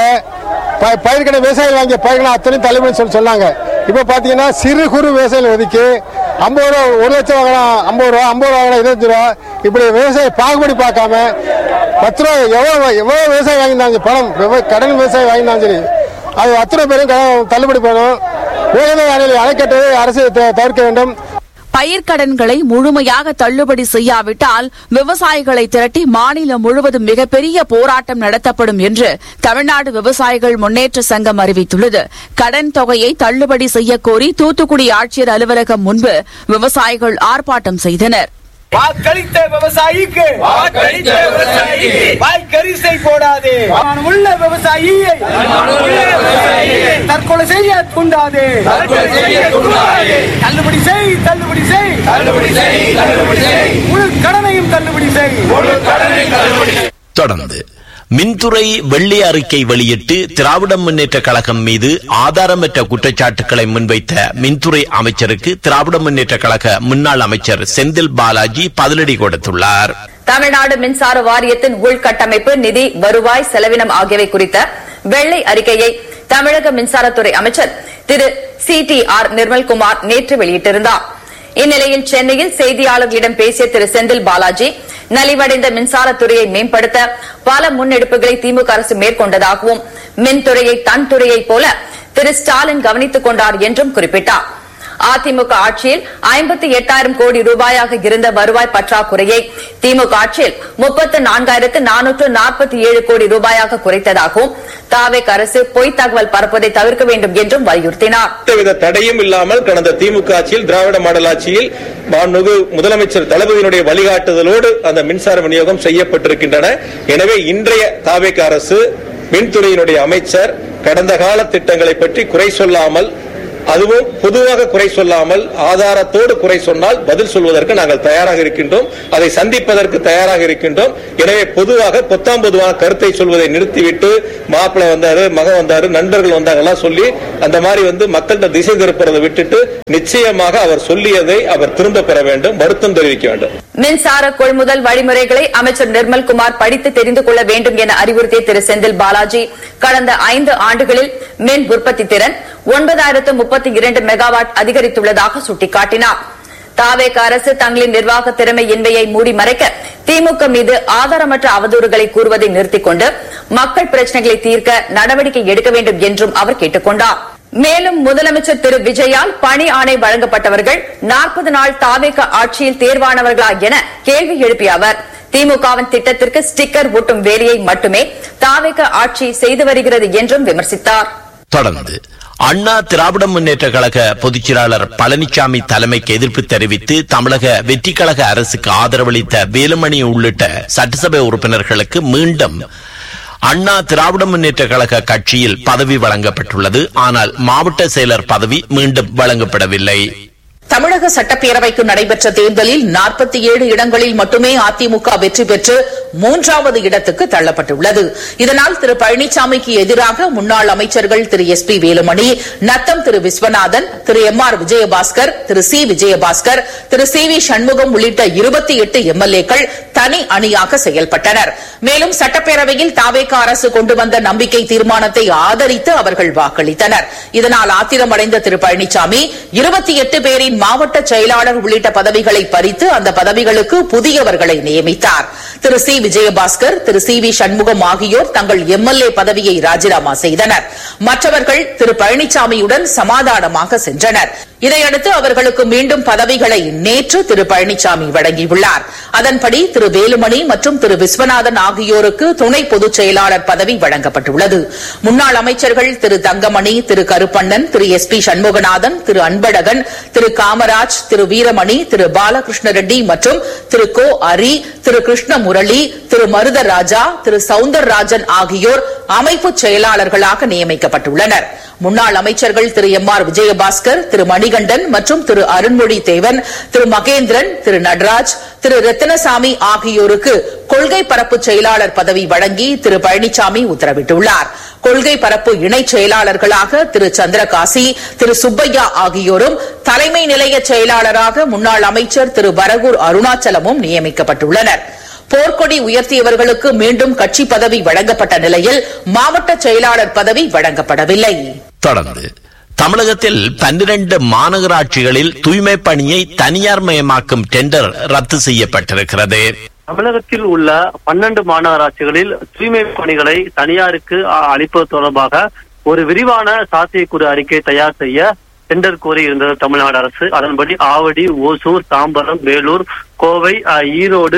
ப- பயிர்க்கடை விவசாயிகள் வாங்கிய பயிர்களை அத்தனை தள்ளுபடி சொல்லி சொன்னாங்க இப்போ பார்த்தீங்கன்னா சிறு குறு விவசாயிகள் ஒதுக்கி ஐம்பது ரூபா ஒரு லட்சம் வாங்கலாம் ஐம்பது ரூபா ஐம்பது ரூபா வாங்கலாம் இருபத்தஞ்சு ரூபா இப்படி விவசாய பாகுபடி பார்க்காம பத்து ரூபா எவ்வளோ எவ்வளோ விவசாயி வாங்கியிருந்தாங்க பணம் விவ- கடன் விவசாயி வாங்கியிருந்தாலும் சரி அது அத்தனை பேரும் கடன் தள்ளுபடி பண்ணணும் வேலை வேலையில் அணைக்கட்டதை அரசு த- தவிர்க்க வேண்டும் பயிர்க்கடன்களை முழுமையாக தள்ளுபடி செய்யாவிட்டால் விவசாயிகளை திரட்டி மாநிலம் முழுவதும் மிகப்பெரிய போராட்டம் நடத்தப்படும் என்று தமிழ்நாடு விவசாயிகள் முன்னேற்ற சங்கம் அறிவித்துள்ளது கடன் தொகையை தள்ளுபடி செய்யக் கோரி தூத்துக்குடி ஆட்சியர் அலுவலகம் முன்பு விவசாயிகள் ஆர்ப்பாட்டம் செய்தனர் வாக்களித்த விவசாயிக்கு வாக்களித்த விவசாயிக்கு வாய்க்கரிசை போடாதே உள்ள விவசாயியை தற்கொலை செய்ய தூண்டாதே தள்ளுபடி செய் தள்ளுபடி செய் தள்ளுபடி செய் தள்ளுபடி செய் முழு கடனையும் தள்ளுபடி செய் முழு கடனை தள்ளுபடி தொடர்ந்து மின்துறை வெள்ளி அறிக்கை வெளியிட்டு திராவிட முன்னேற்ற கழகம் மீது ஆதாரமற்ற குற்றச்சாட்டுக்களை முன்வைத்த மின்துறை அமைச்சருக்கு திராவிட முன்னேற்ற கழக முன்னாள் அமைச்சர் செந்தில் பாலாஜி பதிலடி கொடுத்துள்ளார் தமிழ்நாடு மின்சார வாரியத்தின் உள்கட்டமைப்பு நிதி வருவாய் செலவினம் ஆகியவை குறித்த வெள்ளை அறிக்கையை தமிழக மின்சாரத்துறை அமைச்சர் Thiru C T R Nirmalkumar நேற்று வெளியிட்டிருந்தார் இந்நிலையில் சென்னையில் செய்தியாளர்களிடம் பேசிய திரு செந்தில் பாலாஜி நலிவடைந்த மின்சாரத்துறையை மேம்படுத்த பல முன்னெடுப்புகளை திமுக அரசு மேற்கொண்டதாகவும் மின்துறையை தன் துறையைப் போல திரு ஸ்டாலின் கவனித்துக் கொண்டார் என்றும் குறிப்பிட்டார் அதிமுக ஆட்சியில் ஐம்பத்தி எட்டாயிரம் கோடி ரூபாயாக இருந்த வருவாய் பற்றாக்குறையை திமுக ஆட்சியில் முப்பத்து நான்காயிரத்து நானூற்று நாற்பத்தி ஏழு கோடி ரூபாயாக குறைத்ததாகவும் தாவேக் அரசு பொய்த் தகவல் பரப்புவதை தவிர்க்க வேண்டும் என்றும் வலியுறுத்தினார் எந்தவித தடையும் இல்லாமல் கடந்த திமுக ஆட்சியில் திராவிட மாடல் ஆட்சியில் மாண்புமிகு முதலமைச்சர் தளபதியினுடைய வழிகாட்டுதலோடு அந்த மின்சார விநியோகம் செய்யப்பட்டிருக்கின்றன எனவே இன்றைய தாவேக அரசு மின்துறையினுடைய அமைச்சர் கடந்த கால திட்டங்களை பற்றி குறை சொல்லாமல் அதுவும் பொதுவாக குறை சொல்லாமல் ஆதாரத்தோடு குறை சொன்னால் பதில் சொல்வதற்கு நாங்கள் தயாராக இருக்கின்றோம் அதை சந்திப்பதற்கு தயாராக இருக்கின்றோம் எனவே பொதுவாக பொத்தாம் பொதுவான கருத்தை சொல்வதை நிறுத்திவிட்டு மாப்பிள்ளை வந்தாரு மகன் வந்தாரு நண்பர்கள் வந்தாங்கலாம் சொல்லி அந்த மாதிரி வந்து மக்கள்கிட்ட திசை திருப்புறதை விட்டுட்டு நிச்சயமாக அவர் சொல்லியதை அவர் திரும்ப பெற வேண்டும் வருத்தம் தெரிவிக்க வேண்டும் மின்சார கொள்முதல் வழிமுறைகளை அமைச்சர் நிர்மல்குமார் படித்து தெரிந்து கொள்ள வேண்டும் என அறிவுறுத்திய திரு செந்தில் பாலாஜி கடந்த ஐந்து ஆண்டுகளில் மின் உற்பத்தி திறன் ஒன்பதாயிரத்து முப்பத்தி இரண்டு மெகாவாட் அதிகரித்துள்ளதாக சுட்டிக்காட்டினார் தாவேக அரசு தங்களின் நிர்வாக திறமை இன்மையை மூடி மறைக்க திமுக மீது ஆதாரமற்ற அவதூறுகளை கூறுவதை நிறுத்திக் கொண்டு மக்கள் பிரச்சனைகளை தீர்க்க நடவடிக்கை எடுக்க வேண்டும் என்றும் அவர் கேட்டுக் கொண்டார் மேலும் முதலமைச்சர் திரு விஜயால் பணி ஆணை வழங்கப்பட்டவர்கள் நாற்பது நாள் தாவேக ஆட்சியில் தேர்வானவர்களா என கேள்வி எழுப்பிய அவர் திமுகவின் திட்டத்திற்கு ஸ்டிக்கர் ஒட்டும் வேலையை மட்டுமே தாவேக ஆட்சி செய்து வருகிறது என்றும் விமர்சித்தார் தொடர்ந்து அண்ணா திராவிட முன்னேற்ற கழக பொதுச் செயலாளர் பழனிசாமி தலைமைக்கு எதிர்ப்பு தெரிவித்து தமிழக வெற்றிக் கழக அரசுக்கு ஆதரவளித்த வேலுமணி உள்ளிட்ட சட்டசபை உறுப்பினர்களுக்கு மீண்டும் அண்ணா திராவிட முன்னேற்ற கழக கட்சியில் பதவி வழங்கப்பட்டுள்ளது ஆனால் மாவட்ட செயலர் பதவி மீண்டும் வழங்கப்படவில்லை தமிழக சட்டப்பேரவைக்கு நடைபெற்ற தேர்தலில் நாற்பத்தி ஏழு இடங்களில் மட்டுமே அதிமுக வெற்றி பெற்று மூன்றாவது இடத்துக்கு தள்ளப்பட்டுள்ளது இதனால் திரு பழனிசாமிக்கு எதிராக முன்னாள் அமைச்சர்கள் Thiru S P Velumani Natham Thiru Viswanathan Thiru M R Vijayabaskar Thiru C Vijayabaskar Thiru C V Shanmugam உள்ளிட்ட இருபத்தி எட்டு எம்எல்ஏக்கள் தனி அணியாக செயல்பட்டனர் மேலும் சட்டப்பேரவையில் தாவேக அரசு கொண்டு வந்த நம்பிக்கை தீர்மானத்தை ஆதரித்து அவர்கள் வாக்களித்தனர் இதனால் ஆத்திரமடைந்த திரு பழனிசாமி இருபத்தி எட்டு பேரின் மாவட்ட செயலாளர் உள்ளிட்ட பதவிகளை பறித்து அந்த பதவிகளுக்கு புதியவர்களை நியமித்தார் Thiru C Vijayabaskar Thiru C V Shanmugam ஆகியோர் தங்கள் எம்எல்ஏ பதவியை ராஜினாமா செய்தனர் மற்றவர்கள் திரு பழனிசாமியுடன் சமாதானமாக சென்றனர் இதையடுத்து அவர்களுக்கு மீண்டும் பதவிகளை நேற்று திரு பழனிசாமி வழங்கியுள்ளார் அதன்படி திரு வேலுமணி மற்றும் திரு விஸ்வநாதன் ஆகியோருக்கு துணை பொதுச் செயலாளர் பதவி வழங்கப்பட்டுள்ளது முன்னாள் அமைச்சர்கள் திரு தங்கமணி திரு கருப்பண்ணன் திரு எஸ் பி சண்முகநாதன் திரு அன்பழகன் திரு காமராஜ் திரு வீரமணி திரு பாலகிருஷ்ண ரெட்டி மற்றும் திரு கோ அரி திரு கிருஷ்ண முரளி திரு மருதராஜா திரு சவுந்தரராஜன் ஆகியோர் அமைப்பு செயலாளர்களாக நியமிக்கப்பட்டுள்ளனர் முன்னாள் அமைச்சர்கள் திரு எம் ஆர் விஜயபாஸ்கர் திரு மணிகண்டன் மற்றும் திரு அருண்மொழி தேவன் திரு மகேந்திரன் திரு நடராஜ் திரு ரத்தினசாமி ஆகியோருக்கு கொள்கை பரப்பு செயலாளர் பதவி வழங்கி திரு பழனிசாமி உத்தரவிட்டுள்ளார் கொள்கை பரப்பு இணைச் செயலாளர்களாக திரு சந்திரகாசி திரு சுப்பையா ஆகியோரும் தலைமை நிலைய செயலாளராக முன்னாள் அமைச்சர் திரு வரகூர் அருணாச்சலமும் நியமிக்கப்பட்டுள்ளனர் போர்க்கொடி உயர்த்தியவர்களுக்கு மீண்டும் கட்சி பதவி வழங்கப்பட்ட நிலையில் மாவட்ட செயலாளர் பதவி வழங்கப்படவில்லை தொடர்ந்து தமிழகத்தில் பன்னிரண்டு மாநகராட்சிகளில் தூய்மை பணியை தனியார் மயமாக்கும் டெண்டர் ரத்து செய்யப்பட்டிருக்கிறது தமிழகத்தில் உள்ள பன்னெண்டு மாநகராட்சிகளில் தூய்மை பணிகளை தனியாருக்கு அ- அளிப்பது தொடர்பாக ஒரு விரிவான சாத்தியக்கூறு அறிக்கை தயார் செய்ய டெண்டர் கோரி இருந்தது தமிழ்நாடு அரசு அதன்படி ஆவடி ஓசூர் தாம்பரம் வேலூர் கோவை அ, ஈரோடு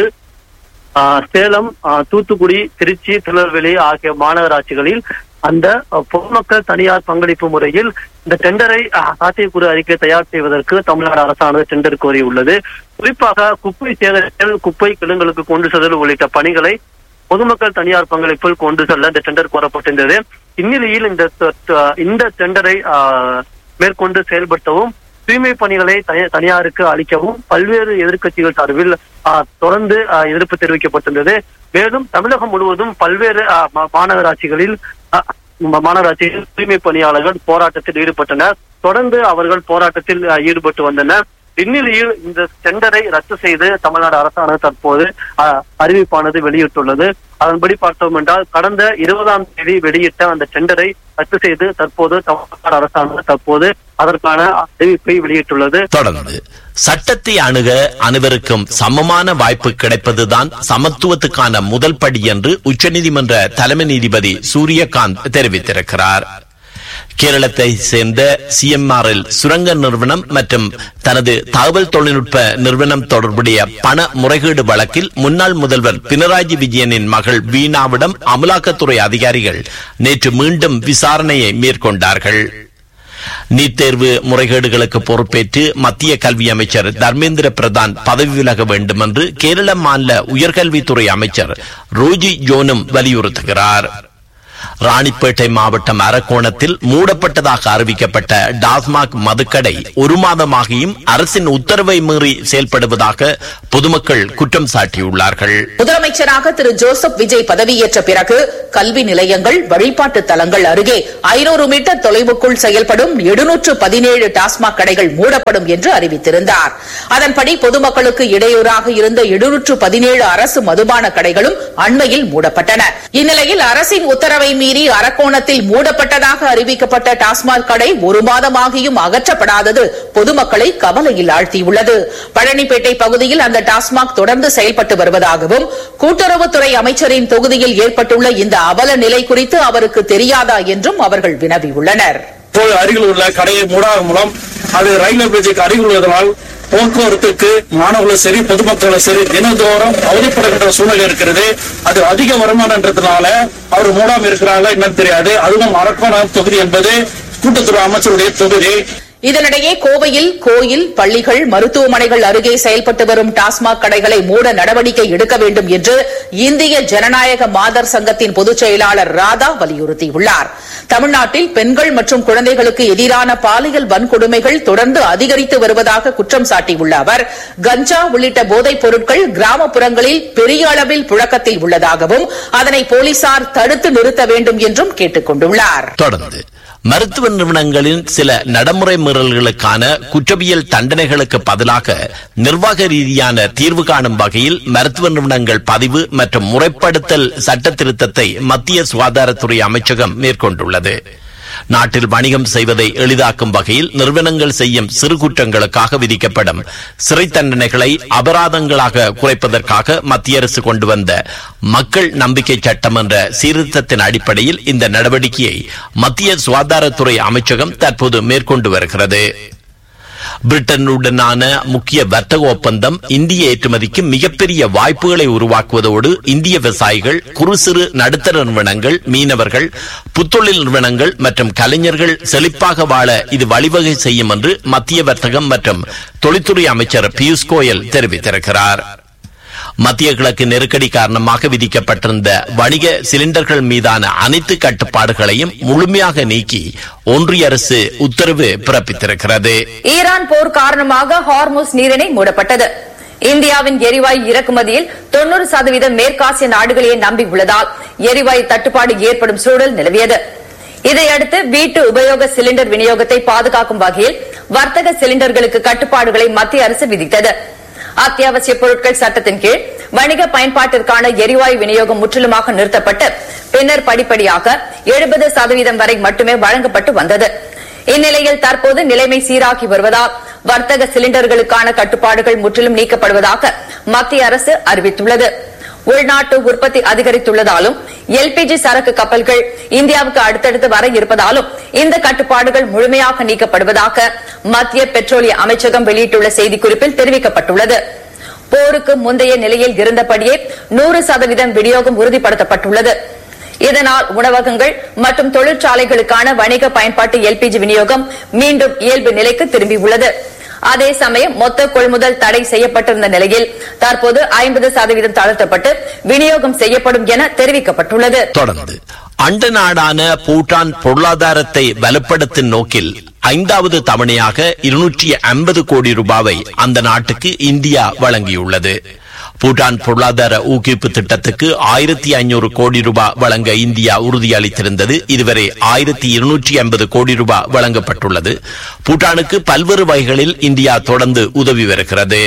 ஆ, சேலம் ஆ, தூத்துக்குடி திருச்சி திருநெல்வேலி ஆகிய மாநகராட்சிகளில் அந்த அ, பொதுமக்கள் தனியார் பங்களிப்பு முறையில் இந்த டெண்டரை அ, சாத்தியக்கூறு அறிக்கை தயார் செய்வதற்கு தமிழ்நாடு அரசானது டெண்டர் கோரியுள்ளது குறிப்பாக குப்பை சேகரித்தல் குப்பை கிடங்களுக்கு கொண்டு செல்தல் உள்ளிட்ட பணிகளை பொதுமக்கள் தனியார் பங்களிப்பில் கொண்டு செல்ல இந்த டெண்டர் கோரப்பட்டிருந்தது இந்நிலையில் இந்த த- த- இந்த டெண்டரை ஆ, மேற்கொண்டு செயல்படுத்தவும் தூய்மை பணிகளை தனி- தனியாருக்கு அளிக்கவும் பல்வேறு எதிர்க்கட்சிகள் சார்பில் ஆ, தொடர்ந்து ஆ, எதிர்ப்பு தெரிவிக்கப்பட்டிருந்தது மேலும் தமிழகம் முழுவதும் பல்வேறு ஆ, மா- மாநகராட்சிகளில் ஆ, ம- மாநகராட்சியில் தூய்மை பணியாளர்கள் போராட்டத்தில் ஈடுபட்டனர் தொடர்ந்து அவர்கள் போராட்டத்தில் ஆ, ஈடுபட்டு வந்தனர் இந்நிலையில் இந்த டெண்டரை ரத்து செய்து தமிழ்நாடு அரசானது தற்போது அஹ், அறிவிப்பானது வெளியிட்டுள்ளது அதன்படி பார்த்தோம் என்றால் கடந்த இருபதாம் தேதி வெளியிட்ட அந்த டெண்டரை ரத்து செய்து தற்போது தமிழ்நாடு அரசானது தற்போது அதற்கான அறிவிப்பை வெளியிட்டுள்ளது தொடர்ந்து சட்டத்தை அணுக அனைவருக்கும் சமமான வாய்ப்பு கிடைப்பதுதான் சமத்துவத்துக்கான முதல் படி என்று உச்சநீதிமன்ற தலைமை நீதிபதி சூரியகாந்த் தெரிவித்திருக்கிறார் கேரளத்தை சேர்ந்த சிஎம்ஆர்எல் சுரங்க நிறுவனம் மற்றும் தனது தகவல் தொழில்நுட்ப நிறுவனம் தொடர்புடைய பண முறைகேடு வழக்கில் முன்னாள் முதல்வர் பினராயி விஜயனின் மகள் வீணாவிடம் அமலாக்கத்துறை அதிகாரிகள் நேற்று மீண்டும் விசாரணையை மேற்கொண்டார்கள் நீட் தேர்வு முறைகேடுகளுக்கு பொறுப்பேற்று மத்திய கல்வி அமைச்சர் தர்மேந்திர பிரதான் பதவி விலக வேண்டும் என்று கேரள மாநில உயர்கல்வித்துறை அமைச்சர் ரோஜி ஜோனும் வலியுறுத்துகிறார் ராணிப்பேட்டை மாவட்டம் அரக்கோணத்தில் மூடப்பட்டதாக அறிவிக்கப்பட்ட டாஸ்மாக் மதுக்கடை ஒரு மாதமாகியும் அரசின் உத்தரவை மீறி செயல்படுவதாக பொதுமக்கள் குற்றம் சாட்டியுள்ளார்கள் முதலமைச்சராக திரு ஜோசப் விஜய் பதவியேற்ற பிறகு கல்வி நிலையங்கள் வழிபாட்டு தலங்கள் அருகே ஐநூறு மீட்டர் தொலைவுக்குள் செயல்படும் எழுநூற்று பதினேழு டாஸ்மாக் கடைகள் மூடப்படும் என்று அறிவித்திருந்தார் அதன்படி பொதுமக்களுக்கு இடையூறாக இருந்த எழுநூற்று பதினேழு அரசு மதுபான கடைகளும் அண்மையில் மூடப்பட்டன இந்நிலையில் அரசின் உத்தரவை மீறி அரக்கோணத்தில் மூடப்பட்டதாக அறிவிக்கப்பட்ட டாஸ்மாக் கடை ஒரு மாதமாகியும் அகற்றப்படாதது பொதுமக்களை கவலையில் ஆழ்த்தியுள்ளது பழனிப்பேட்டை பகுதியில் அந்த டாஸ்மாக் தொடர்ந்து செயல்பட்டு வருவதாகவும் கூட்டுறவுத்துறை அமைச்சரின் தொகுதியில் ஏற்பட்டுள்ள இந்த அவல நிலை குறித்து அவருக்கு தெரியாதா என்றும் அவர்கள் வினவியுள்ளனர் இப்போது அருகில் உள்ள கடையை மூடாத மூலம் அது ரயில்வே பிரிட்ஜுக்கு அருகில் உள்ளதனால் போக்குவரத்துக்கு மாணவர்களும் சரி பொதுமக்களும் சரி தினந்தோறும் அவதிப்படுகின்ற சூழ்நிலை இருக்கிறது அது அதிக வருமானன்றதுனால அவர் மூடாம இருக்கிறாங்களா என்னன்னு தெரியாது அதுவும் அரக்கோணம் தொகுதி என்பது கூட்டுத்துறை அமைச்சருடைய தொகுதி இதனிடையே கோவையில் கோயில் பள்ளிகள் மருத்துவமனைகள் அருகே செயல்பட்டு வரும் டாஸ்மாக் கடைகளை மூட நடவடிக்கை எடுக்க வேண்டும் என்று இந்திய ஜனநாயக மாதர் சங்கத்தின் பொதுச் செயலாளர் ராதா வலியுறுத்தியுள்ளார் தமிழ்நாட்டில் பெண்கள் மற்றும் குழந்தைகளுக்கு எதிரான பாலியல் வன்கொடுமைகள் தொடர்ந்து அதிகரித்து வருவதாக குற்றம் சாட்டியுள்ள அவர் கஞ்சா உள்ளிட்ட போதைப் பொருட்கள் கிராமப்புறங்களில் பெரிய அளவில் புழக்கத்தில் உள்ளதாகவும் அதனை போலீசார் தடுத்து நிறுத்த வேண்டும் என்றும் கேட்டுக் கொண்டுள்ளார் தொடர்ந்து மருத்துவ நிறுவனங்களின் சில நடைமுறை மீறல்களுக்கான குற்றவியல் தண்டனைகளுக்கு பதிலாக நிர்வாக ரீதியான தீர்வு காணும் வகையில் மருத்துவ நிறுவனங்கள் பதிவு மற்றும் முறைப்படுத்தல் சட்ட திருத்தத்தை மத்திய சுகாதாரத்துறை அமைச்சகம் மேற்கொண்டுள்ளது நாட்டில் வணிகம் செய்வதை எளிதாக்கும் வகையில் நிறுவனங்கள் செய்யும் சிறு குற்றங்களுக்காக விதிக்கப்படும் சிறை தண்டனைகளை அபராதங்களாக குறைப்பதற்காக மத்திய அரசு கொண்டு வந்த மக்கள் நம்பிக்கை சட்டம் என்ற சீர்திருத்தத்தின் அடிப்படையில் இந்த நடவடிக்கையை மத்திய சுகாதாரத்துறை அமைச்சகம் தற்போது மேற்கொண்டு வருகிறது பிரிட்டனுடனான முக்கிய வர்த்தக ஒப்பந்தம் இந்திய ஏற்றுமதிக்கு மிகப்பெரிய வாய்ப்புகளை உருவாக்குவதோடு இந்திய விவசாயிகள் குறு சிறு நடுத்தர நிறுவனங்கள் மீனவர்கள் புத்தொழில் நிறுவனங்கள் மற்றும் கலைஞர்கள் செழிப்பாக வாழ இது வழிவகை செய்யும் என்று மத்திய வர்த்தகம் மற்றும் தொழில்துறை அமைச்சர் பியூஷ் கோயல் தெரிவித்திருக்கிறார் மத்திய கிழக்கு நெருக்கடி காரணமாக விதிக்கப்பட்டிருந்த வணிக சிலிண்டர்கள் மீதான அனைத்து கட்டுப்பாடுகளையும் முழுமையாக நீக்கி ஒன்றிய அரசு உத்தரவு பிறப்பித்திருக்கிறது ஈரான் போர் காரணமாக ஹார்முஸ் நீரிணை மூடப்பட்டது இந்தியாவின் எரிவாயு இறக்குமதியில் தொன்னூறு சதவீதம் மேற்காசிய நாடுகளையே நம்பி உள்ளதால் எரிவாயு தட்டுப்பாடு ஏற்படும் சூழல் நிலவியது இதையடுத்து வீட்டு உபயோக சிலிண்டர் விநியோகத்தை பாதுகாக்கும் வகையில் வர்த்தக சிலிண்டர்களுக்கு கட்டுப்பாடுகளை மத்திய அரசு விதித்தது அத்தியாவசிய பொருட்கள் சட்டத்தின் கீழ் வணிக பயன்பாட்டிற்கான எரிவாயு விநியோகம் முற்றிலுமாக நிறுத்தப்பட்டு பின்னர் படிப்படியாக எழுபது சதவீதம் வரை மட்டுமே வழங்கப்பட்டு வந்தது இந்நிலையில் தற்போது நிலைமை சீராகி வருவதால் வர்த்தக சிலிண்டர்களுக்கான கட்டுப்பாடுகள் முற்றிலும் நீக்கப்படுவதாக மத்திய அரசு அறிவித்துள்ளது உள்நாட்டு உற்பத்தி அதிகரித்துள்ளதாலும் எல்பிஜி சரக்கு கப்பல்கள் இந்தியாவுக்கு அடுத்தடுத்து வர இருப்பதாலும் இந்த கட்டுப்பாடுகள் முழுமையாக நீக்கப்படுவதாக மத்திய பெட்ரோலிய அமைச்சகம் வெளியிட்டுள்ள செய்திக்குறிப்பில் தெரிவிக்கப்பட்டுள்ளது போருக்கு முந்தைய நிலையில் இருந்தபடியே நூறு சதவீதம் விநியோகம் உறுதிப்படுத்தப்பட்டுள்ளது இதனால் உணவகங்கள் மற்றும் தொழிற்சாலைகளுக்கான வணிக பயன்பாட்டு எல்பிஜி விநியோகம் மீண்டும் இயல்பு நிலைக்கு திரும்பியுள்ளது அதே சமயம் மொத்த கொள்முதல் தடை செய்யப்பட்டிருந்த நிலையில் தற்போது ஐம்பது சதவீதம் தளர்த்தப்பட்டு விநியோகம் செய்யப்படும் என தெரிவிக்கப்பட்டுள்ளது தொடர்ந்து அண்ட நாடான பூட்டான் பொருளாதாரத்தை வலுப்படுத்தும் நோக்கில் ஐந்தாவது தவணையாக இருநூற்றி ஐம்பது கோடி ரூபாவை அந்த நாட்டுக்கு இந்தியா வழங்கியுள்ளது பூட்டான் பொருளாதார ஊக்குவிப்பு திட்டத்துக்கு ஆயிரத்தி ஐநூறு கோடி ரூபாய் வழங்க இந்தியா உறுதியளித்திருந்தது இதுவரை ஆயிரத்தி இருநூற்றி ஐம்பது கோடி ரூபாய் வழங்கப்பட்டுள்ளது பூட்டானுக்கு பல்வேறு வகைகளில் இந்தியா தொடர்ந்து உதவி வருகிறது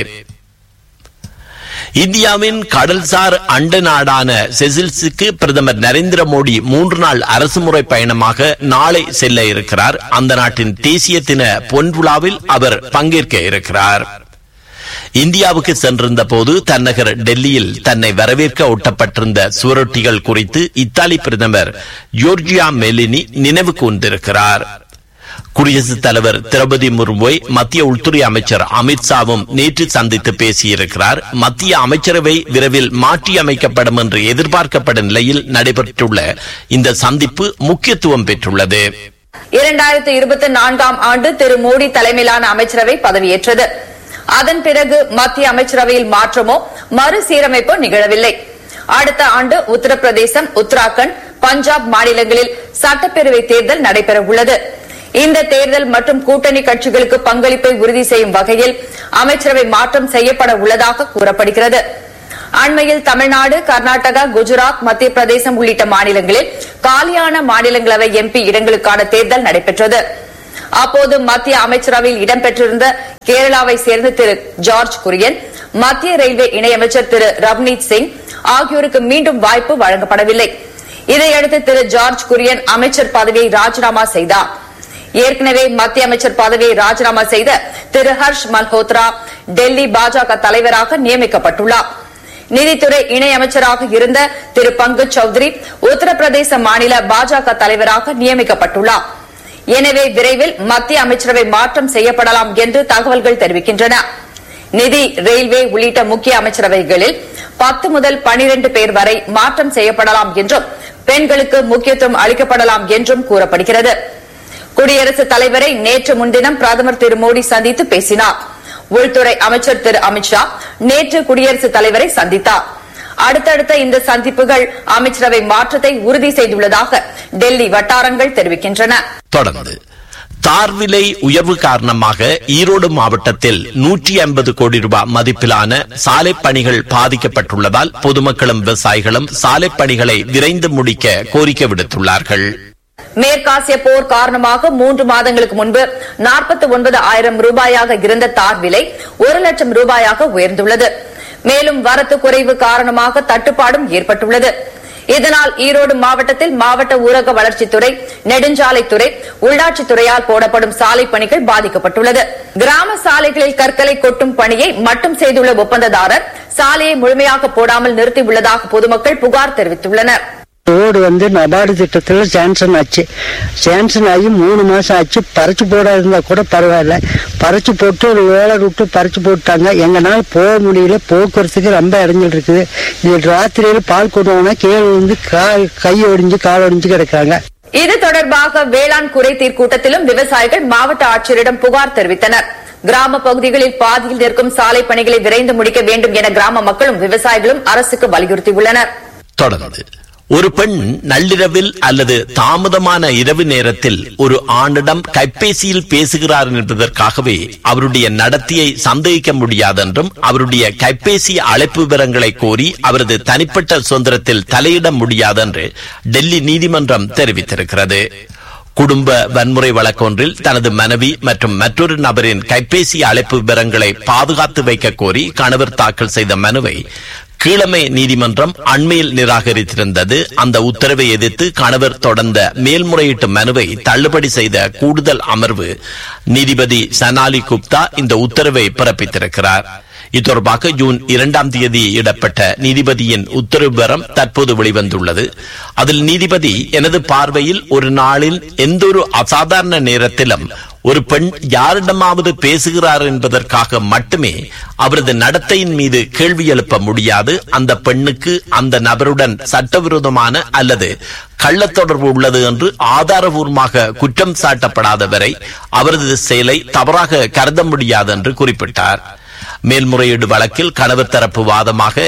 இந்தியாவின் கடல்சார் அண்ட நாடான செசில்ஸுக்கு பிரதமர் நரேந்திர மோடி மூன்று நாள் அரசுமுறை பயணமாக நாளை செல்ல இருக்கிறார் அந்த நாட்டின் தேசிய தின பொன்விழாவில் அவர் பங்கேற்க இருக்கிறார் இந்தியாவுக்கு சென்றிருந்த போது தன்னகர் டெல்லியில் தன்னை வரவேற்க ஒட்டப்பட்டிருந்த சுவரொட்டிகள் குறித்து இத்தாலி பிரதமர் ஜோர்ஜியா மெலினி நினைவு கூர்ந்திருக்கிறார் குடியரசுத் தலைவர் திரௌபதி முர்முவை மத்திய உள்துறை அமைச்சர் அமித்ஷாவும் நேற்று சந்தித்து பேசியிருக்கிறார் மத்திய அமைச்சரவை விரைவில் மாற்றியமைக்கப்படும் என்று எதிர்பார்க்கப்படும் நிலையில் நடைபெற்றுள்ள இந்த சந்திப்பு முக்கியத்துவம் பெற்றுள்ளது இரண்டாயிரத்தி இருபத்தி நான்காம் ஆண்டு திரு மோடி தலைமையிலான அமைச்சரவை பதவியேற்றது அதன் பிறகு மத்திய அமைச்சரவையில் மாற்றமோ மறுசீரமைப்போ நிகழவில்லை அடுத்த ஆண்டு உத்தரப்பிரதேசம் உத்தராகண்ட் பஞ்சாப் மாநிலங்களில் சட்டப்பேரவை தேர்தல் நடைபெற உள்ளது இந்த தேர்தல் மற்றும் கூட்டணி கட்சிகளுக்கு பங்களிப்பை உறுதி செய்யும் வகையில் அமைச்சரவை மாற்றம் செய்யப்பட உள்ளதாக கூறப்படுகிறது அண்மையில் தமிழ்நாடு கர்நாடகா குஜராத் மத்திய பிரதேசம் உள்ளிட்ட மாநிலங்களில் காலியான மாநிலங்களவை எம்பி இடங்களுக்கான தேர்தல் நடைபெற்றது அப்போது மத்திய அமைச்சரவையில் இடம்பெற்றிருந்த கேரளாவை சேர்ந்த திரு ஜார்ஜ் குரியன் மத்திய ரயில்வே இணையமைச்சர் திரு ரவ்னீத் சிங் ஆகியோருக்கு மீண்டும் வாய்ப்பு வழங்கப்படவில்லை இதையடுத்து திரு ஜார்ஜ் குரியன் அமைச்சர் பதவியை ராஜினாமா செய்தார் ஏற்கனவே மத்திய அமைச்சர் பதவியை ராஜினாமா செய்த திரு ஹர்ஷ் மல்ஹோத்ரா டெல்லி பாஜக தலைவராக நியமிக்கப்பட்டுள்ளார் நிதித்துறை இணையமைச்சராக இருந்த திரு பங்கஜ் சௌத்ரி உத்தரப்பிரதேச மாநில பாஜக தலைவராக நியமிக்கப்பட்டுள்ளார் எனவே விரைவில் மத்திய அமைச்சரவை மாற்றம் செய்யப்படலாம் என்று தகவல்கள் தெரிவிக்கின்றன நிதி ரயில்வே உள்ளிட்ட முக்கிய அமைச்சரவைகளில் பத்து முதல் பனிரெண்டு பேர் வரை மாற்றம் செய்யப்படலாம் என்றும் பெண்களுக்கு முக்கியத்துவம் அளிக்கப்படலாம் என்றும் கூறப்படுகிறது குடியரசுத் தலைவரை நேற்று முன்தினம் பிரதமர் திரு மோடி சந்தித்து பேசினார் உள்துறை அமைச்சர் திரு அமித்ஷா நேற்று குடியரசுத் தலைவரை சந்தித்தார் அடுத்தடுத்த இந்த சந்திப்புகள் அமைச்சரவை மாற்றத்தை உறுதி செய்துள்ளதாக டெல்லி வட்டாரங்கள் தெரிவிக்கின்றன தொடர்ந்து தார் விலை உயர்வு காரணமாக ஈரோடு மாவட்டத்தில் நூற்றி ஐம்பது கோடி ரூபாய் மதிப்பிலான சாலை பணிகள் பாதிக்கப்பட்டுள்ளதால் பொதுமக்களும் விவசாயிகளும் சாலை பணிகளை விரைந்து முடிக்க கோரிக்கை விடுத்துள்ளார்கள் மேற்காசிய போர் காரணமாக மூன்று மாதங்களுக்கு முன்பு நாற்பத்தி ஒன்பது ஆயிரம் ரூபாயாக இருந்த தார் விலை ஒரு லட்சம் ரூபாயாக உயர்ந்துள்ளது மேலும் வரத்து குறைவு காரணமாக தட்டுப்பாடும் ஏற்பட்டுள்ளது இதனால் ஈரோடு மாவட்டத்தில் மாவட்ட ஊரக வளர்ச்சித்துறை நெடுஞ்சாலைத்துறை உள்ளாட்சித்துறையால் போடப்படும் சாலை பணிகள் பாதிக்கப்பட்டுள்ளது கிராம சாலைகளில் கற்களை கொட்டும் பணியை மட்டும் செய்துள்ள ஒப்பந்ததாரர் சாலையை முழுமையாக போடாமல் நிறுத்தியுள்ளதாக பொதுமக்கள் புகார் தெரிவித்துள்ளனர் ரோடு வந்து நபார்டு திட்டத்தில் சான்சன் ஆச்சு சான்சன் ஆகி மூணு மாசம் ஆச்சு பறிச்சு போட இருந்தா கூட பரவாயில்ல பறிச்சு போட்டு ஒரு வேலை விட்டு பறிச்சு போட்டாங்க எங்கனால போக முடியல போக்குவரத்துக்கு ரொம்ப இடைஞ்சல் இருக்குது இது ராத்திரியில பால் கொண்டு கீழே வந்து கால் கை ஒடிஞ்சு கால் ஒடிஞ்சு கிடக்காங்க இது தொடர்பாக வேளாண் குறைதீர் கூட்டத்திலும் விவசாயிகள் மாவட்ட ஆட்சியரிடம் புகார் தெரிவித்தனர் கிராம பகுதிகளில் பாதியில் நிற்கும் சாலை பணிகளை விரைந்து முடிக்க வேண்டும் என கிராம மக்களும் விவசாயிகளும் அரசுக்கு வலியுறுத்தியுள்ளனர் தொடர்ந்து ஒரு பெண் நள்ளிரவில் அல்லது தாமதமான இரவு நேரத்தில் ஒரு ஆணிடம் கைபேசியில் பேசுகிறார் என்பதற்காகவே அவருடைய நடத்தையை சந்தேகிக்க முடியாதென்றும் அவருடைய கைபேசி அழைப்பு விவரங்களை கோரி அவரது தனிப்பட்ட சுதந்திரத்தில் தலையிட முடியாதென்று டெல்லி நீதிமன்றம் தெரிவித்திருக்கிறது குடும்ப வன்முறை வழக்கொன்றில் தனது மனைவி மற்றும் மற்றொரு நபரின் கைபேசி அழைப்பு விவரங்களை பாதுகாத்து வைக்க கோரி கணவர் தாக்கல் செய்த மனுவை கீழமை நீதிமன்றம் அண்மையில் நிராகரித்திருந்தது அந்த உத்தரவை எதிர்த்து கணவர் தொடர்ந்த மேல்முறையீட்டு மனுவை தள்ளுபடி செய்த கூடுதல் அமர்வு நீதிபதி சனாலி குப்தா இந்த உத்தரவை பிறப்பித்திருக்கிறார் இத்தொடர்பாக ஜூன் இரண்டாம் தேதி இடப்பட்ட நீதிபதியின் உத்தரவு விவரம் தற்போது வெளிவந்துள்ளது அதில் நீதிபதி எனது பார்வையில் ஒரு நாளில் எந்தொரு அசாதாரண நேரத்திலும் ஒரு பெண் யாரிடமாவது பேசுகிறார் என்பதற்காக மட்டுமே அவரது நடத்தையின் மீது கேள்வி எழுப்ப முடியாது அந்த பெண்ணுக்கு அந்த நபருடன் சட்டவிரோதமான அல்லது கள்ளத் தொடர்பு உள்ளது என்று ஆதாரபூர்வமாக குற்றம் சாட்டப்படாத வரை அவரது செயலை தவறாக கருத முடியாது என்று குறிப்பிட்டார் மேல்முறையீடு வழக்கில் கணவர் தரப்பு வாதமாக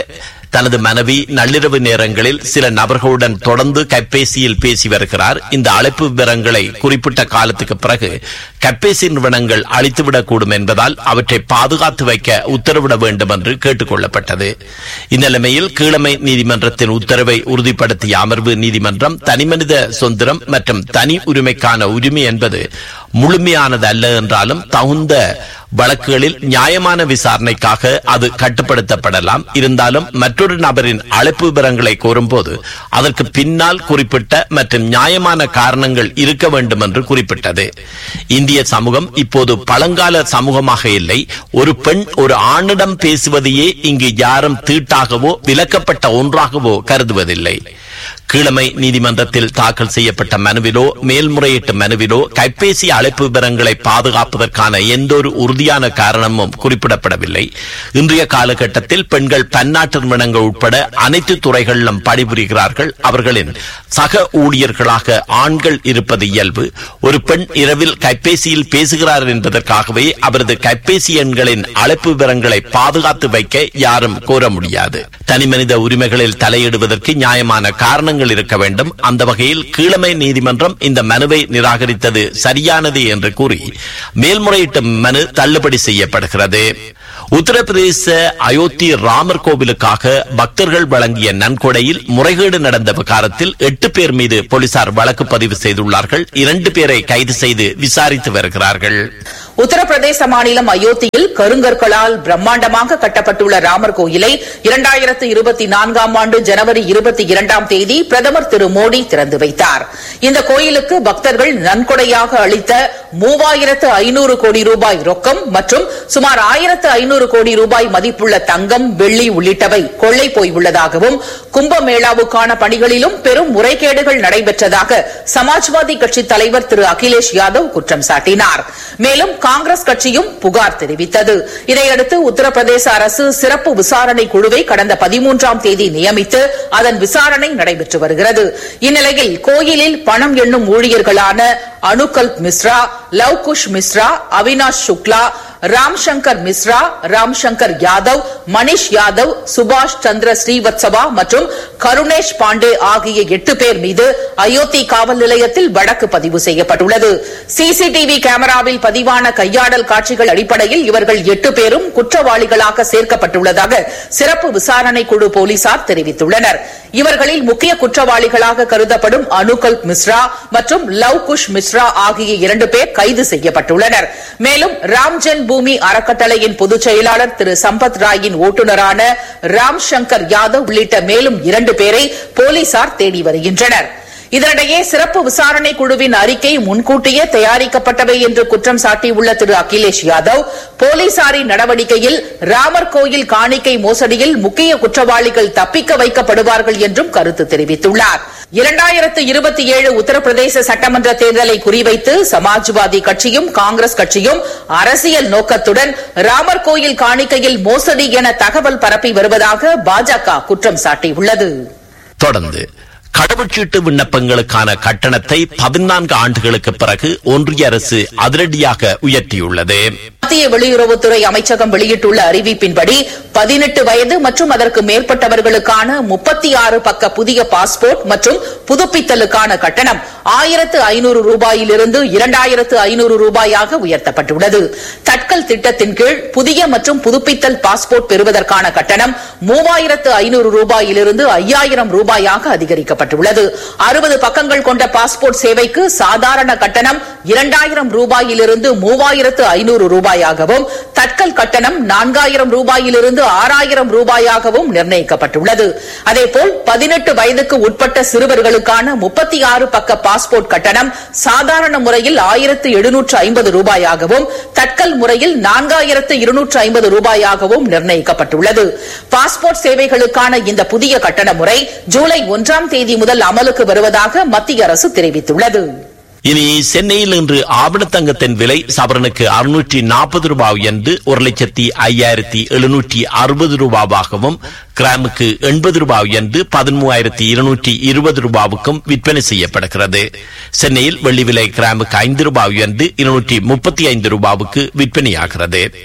தனது மனைவி நள்ளிரவு நேரங்களில் சில நபர்களுடன் தொடர்ந்து கைபேசியில் பேசி வருகிறார் இந்த அழைப்பு விவரங்களை குறிப்பிட்ட காலத்துக்கு பிறகு கைபேசி நிறுவனங்கள் அழித்துவிடக்கூடும் என்பதால் அவற்றை பாதுகாத்து வைக்க உத்தரவிட வேண்டும் என்று கேட்டுக் கொள்ளப்பட்டது இந்நிலைமையில் கீழமை நீதிமன்றத்தின் உத்தரவை உறுதிப்படுத்திய அமர்வு நீதிமன்றம் தனிமனித சுதந்திரம் மற்றும் தனி உரிமைக்கான உரிமை என்பது முழுமையானது அல்ல என்றாலும் தகுந்த வழக்குகளில் நியாயமான விசாரணைக்காக அது கட்டுப்படுத்தப்படலாம் இருந்தாலும் மற்றொரு நபரின் அழைப்பு விவரங்களை கோரும்போது அதற்கு பின்னால் குறிப்பிட்ட மற்றும் நியாயமான காரணங்கள் இருக்க வேண்டும் என்று குறிப்பிட்டது இந்திய சமூகம் இப்போது பழங்கால சமூகமாக இல்லை ஒரு பெண் ஒரு ஆணிடம் பேசுவதையே இங்கு யாரும் தீட்டாகவோ விலக்கப்பட்ட ஒன்றாகவோ கருதுவதில்லை கீழமை நீதிமன்றத்தில் தாக்கல் செய்யப்பட்ட மனுவிலோ மேல்முறையீட்டு மனுவிலோ கைபேசி அழைப்பு விவரங்களை பாதுகாப்பதற்கான எந்த ஒரு உறுதியான காரணமும் குறிப்பிடப்படவில்லை இன்றைய காலகட்டத்தில் பெண்கள் பன்னாட்டு நிறுவனங்கள் உட்பட அனைத்து துறைகளிலும் பணிபுரிகிறார்கள் அவர்களின் சக ஊழியர்களாக ஆண்கள் இருப்பது இயல்பு ஒரு பெண் இரவில் கைபேசியில் பேசுகிறார் என்பதற்காகவே அவரது கைபேசி எண்களின் அழைப்பு விவரங்களை பாதுகாத்து வைக்க யாரும் கோர முடியாது தனிமனித உரிமைகளில் தலையிடுவதற்கு நியாயமான காரணங்கள் இருக்க வேண்டும் அந்த வகையில் கீழமை நீதிமன்றம் இந்த மனுவை நிராகரித்தது சரியானது என்று கூறி மேல்முறையீட்டு மனு தள்ளுபடி செய்யப்படுகிறது உத்தரப்பிரதேச அயோத்தி ராமர் கோவிலுக்காக பக்தர்கள் வழங்கிய நன்கொடையில் முறைகேடு நடந்த விகாரத்தில் எட்டு பேர் மீது போலீசார் வழக்கு பதிவு செய்துள்ளார்கள் இரண்டு பேரை கைது செய்து விசாரித்து வருகிறார்கள் உத்தரப்பிரதேச மாநிலம் அயோத்தியில் கருங்கற்களால் பிரம்மாண்டமாக கட்டப்பட்டுள்ள ராமர் கோயிலை இரண்டாயிரத்து இருபத்தி நான்காம் ஆண்டு ஜனவரி இருபத்தி இரண்டாம் தேதி பிரதமர் திரு மோடி திறந்து வைத்தார் இந்த கோயிலுக்கு பக்தர்கள் நன்கொடையாக அளித்த மூவாயிரத்து ஐநூறு கோடி ரூபாய் ரொக்கம் மற்றும் சுமார் ஆயிரத்து ஐநூறு கோடி ரூபாய் மதிப்புள்ள தங்கம் வெள்ளி உள்ளிட்டவை கொள்ளை போய் உள்ளதாகவும் கும்பமேளாவுக்கான பணிகளிலும் பெரும் முறைகேடுகள் நடைபெற்றதாக சமாஜ்வாதி கட்சி தலைவர் திரு அகிலேஷ் யாதவ் குற்றம் சாட்டினார் மேலும் காங்கிரஸ் கட்சியும் புகார் தெரிவித்தது இதையடுத்து உத்தரப்பிரதேச அரசு சிறப்பு விசாரணை குழுவை கடந்த பதிமூன்றாம் தேதி நியமித்து அதன் விசாரணை நடைபெற்று வருகிறது இந்நிலையில் கோயிலில் பணம் எண்ணும் ஊழியர்களான அனுகல்ப் மிஸ்ரா லவ்குஷ் மிஸ்ரா அவினாஷ் சுக்லா ராம் சங்கர் மிஸ்ரா ராம் சங்கர் யாதவ் மணிஷ் யாதவ் சுபாஷ் சந்திர ஸ்ரீவத்சவா மற்றும் கருணேஷ் பாண்டே ஆகிய எட்டு பேர் மீது அயோத்தி காவல் நிலையத்தில் வழக்கு பதிவு செய்யப்பட்டுள்ளது சிசிடிவி கேமராவில் பதிவான கையாடல் காட்சிகள் அடிப்படையில் இவர்கள் எட்டு பேரும் குற்றவாளிகளாக சேர்க்கப்பட்டுள்ளதாக சிறப்பு விசாரணை குழு போலீசார் தெரிவித்துள்ளனர் இவர்களில் முக்கிய குற்றவாளிகளாக கருதப்படும் அனுகல்ப் மிஸ்ரா மற்றும் லவ்குஷ் மிஸ்ரா ஆகிய இரண்டு பேர் கைது செய்யப்பட்டுள்ளனர் மேலும் ராம்ஜென் பூமி அறக்கட்டளையின் பொதுச் செயலாளர் திரு சம்பத் ராயின் ஓட்டுநரான ராம் சங்கர் யாதவ் உள்ளிட்ட மேலும் இரண்டு பேரை போலீசார் தேடி வருகின்றனர் இதனிடையே சிறப்பு விசாரணை குழுவின் அறிக்கை முன்கூட்டியே தயாரிக்கப்பட்டவை என்று குற்றம் சாட்டியுள்ள திரு அகிலேஷ் யாதவ் போலீசாரின் நடவடிக்கையில் ராமர் கோயில் காணிக்கை மோசடியில் முக்கிய குற்றவாளிகள் தப்பிக்க வைக்கப்படுவார்கள் என்றும் கருத்து தெரிவித்துள்ளார் இரண்டாயிரத்து இருபத்தி ஏழு உத்தரப்பிரதேச சட்டமன்ற தேர்தலை குறிவைத்து சமாஜ்வாதி கட்சியும் காங்கிரஸ் கட்சியும் அரசியல் நோக்கத்துடன் ராமர் கோயில் காணிக்கையில் மோசடி என தகவல் பரப்பி வருவதாக பாஜக குற்றம் சாட்டியுள்ளது தொடர்ந்து கடவுச்சீட்டு விண்ணப்பங்களுக்கான கட்டணத்தை பதினான்கு ஆண்டுகளுக்கு பிறகு ஒன்றிய அரசு அதிரடியாக உயர்த்தியுள்ளது மத்திய வெளியுறவுத்துறை அமைச்சகம் வெளியிட்டுள்ள அறிவிப்பின்படி பதினெட்டு வயது மற்றும் அதற்கு மேற்பட்டவர்களுக்கான முப்பத்தி ஆறு பக்க புதிய பாஸ்போர்ட் மற்றும் புதுப்பித்தலுக்கான கட்டணம் ஆயிரத்து ஐநூறு ரூபாயிலிருந்து இரண்டாயிரத்து ஐநூறு ரூபாயாக உயர்த்தப்பட்டுள்ளது தட்கல் திட்டத்தின் கீழ் புதிய மற்றும் புதுப்பித்தல் பாஸ்போர்ட் பெறுவதற்கான கட்டணம் மூவாயிரத்து ஐநூறு ரூபாயிலிருந்து ஐயாயிரம் ரூபாயாக அதிகரிக்கப்பட்டுள்ளது அறுபது பக்கங்கள் கொண்ட பாஸ்போர்ட் சேவைக்கு சாதாரண கட்டணம் இரண்டாயிரம் ரூபாயிலிருந்து மூவாயிரத்து ஐநூறு ரூபாயாகவும் தட்கல் கட்டணம் நான்காயிரம் ரூபாயிலிருந்து ஆறாயிரம் ரூபாயாகவும் நிர்ணயிக்கப்பட்டுள்ளது அதேபோல் பதினெட்டு வயதுக்கு உட்பட்ட சிறுவர்களுக்கான முப்பத்தி ஆறு பக்க பாஸ்போர்ட் கட்டணம் சாதாரண முறையில் ஆயிரத்து எழுநூற்று ஐம்பது ரூபாயாகவும் தட்கல் முறையில் நான்காயிரத்து இருநூற்று ஐம்பது ரூபாயாகவும் நிர்ணயிக்கப்பட்டுள்ளது பாஸ்போர்ட் சேவைகளுக்கான இந்த புதிய கட்டண முறை ஜூலை ஒன்றாம் தேதி முதல் அமலுக்கு வருவதாக மத்திய அரசு தெரிவித்துள்ளது இனி சென்னையில் இன்று ஆவணத்தங்கத்தின் விலை சவரனுக்கு அறுநூற்றி நாற்பது ரூபாய் என்று ஒரு லட்சத்தி ஐயாயிரத்தி எழுநூற்றி அறுபது ரூபாவாகவும் கிராமுக்கு எண்பது ரூபாய் என்று பதிமூவாயிரத்தி இருநூற்றி இருபது ரூபாவுக்கும் விற்பனை செய்யப்படுகிறது சென்னையில் வெள்ளி விலை கிராமுக்கு ஐந்து ரூபாய் என்று இருநூற்றி முப்பத்தி ஐந்து ரூபாவுக்கு விற்பனையாகிறது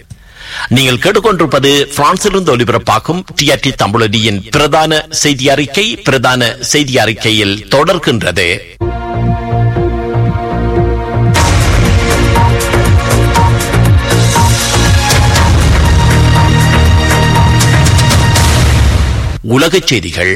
நீங்கள் கேட்டுக்கொண்டிருப்பது பிரான்சிலிருந்து ஒலிபரப்பாகும் டிஆர்டி தமிழொலியின் பிரதான செய்தி அறிக்கை பிரதான செய்தி அறிக்கையில் தொடர்கின்றது உலகச் செய்திகள்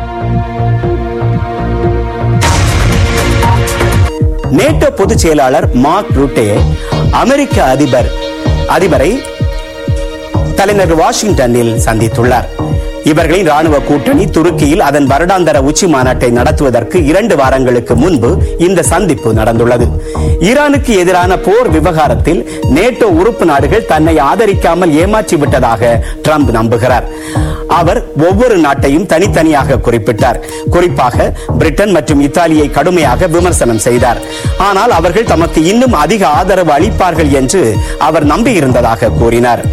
நேட்டோ பொதுச் செயலாளர் மார்க் ரூட்டே அமெரிக்க அதிபர் அதிபரை தலைநகர் வாஷிங்டனில் சந்தித்துள்ளார் இவர்களின் ராணுவ கூட்டணி துருக்கியில் அதன் வருடாந்தர உச்சி மாநாட்டை நடத்துவதற்கு இரண்டு வாரங்களுக்கு முன்பு இந்த சந்திப்பு நடந்துள்ளது ஈரானுக்கு எதிரான போர் விவகாரத்தில் நேட்டோ உறுப்பு நாடுகள் தன்னை ஆதரிக்காமல் ஏமாற்றி விட்டதாக ட்ரம்ப் நம்புகிறார் அவர் ஒவ்வொரு நாட்டையும் தனித்தனியாக குறிப்பிட்டார் குறிப்பாக பிரிட்டன் மற்றும் இத்தாலியை கடுமையாக விமர்சனம் செய்தார் ஆனால் அவர்கள் தமக்கு இன்னும் அதிக ஆதரவு அளிப்பார்கள் என்று அவர் நம்பியிருந்ததாக கூறினார்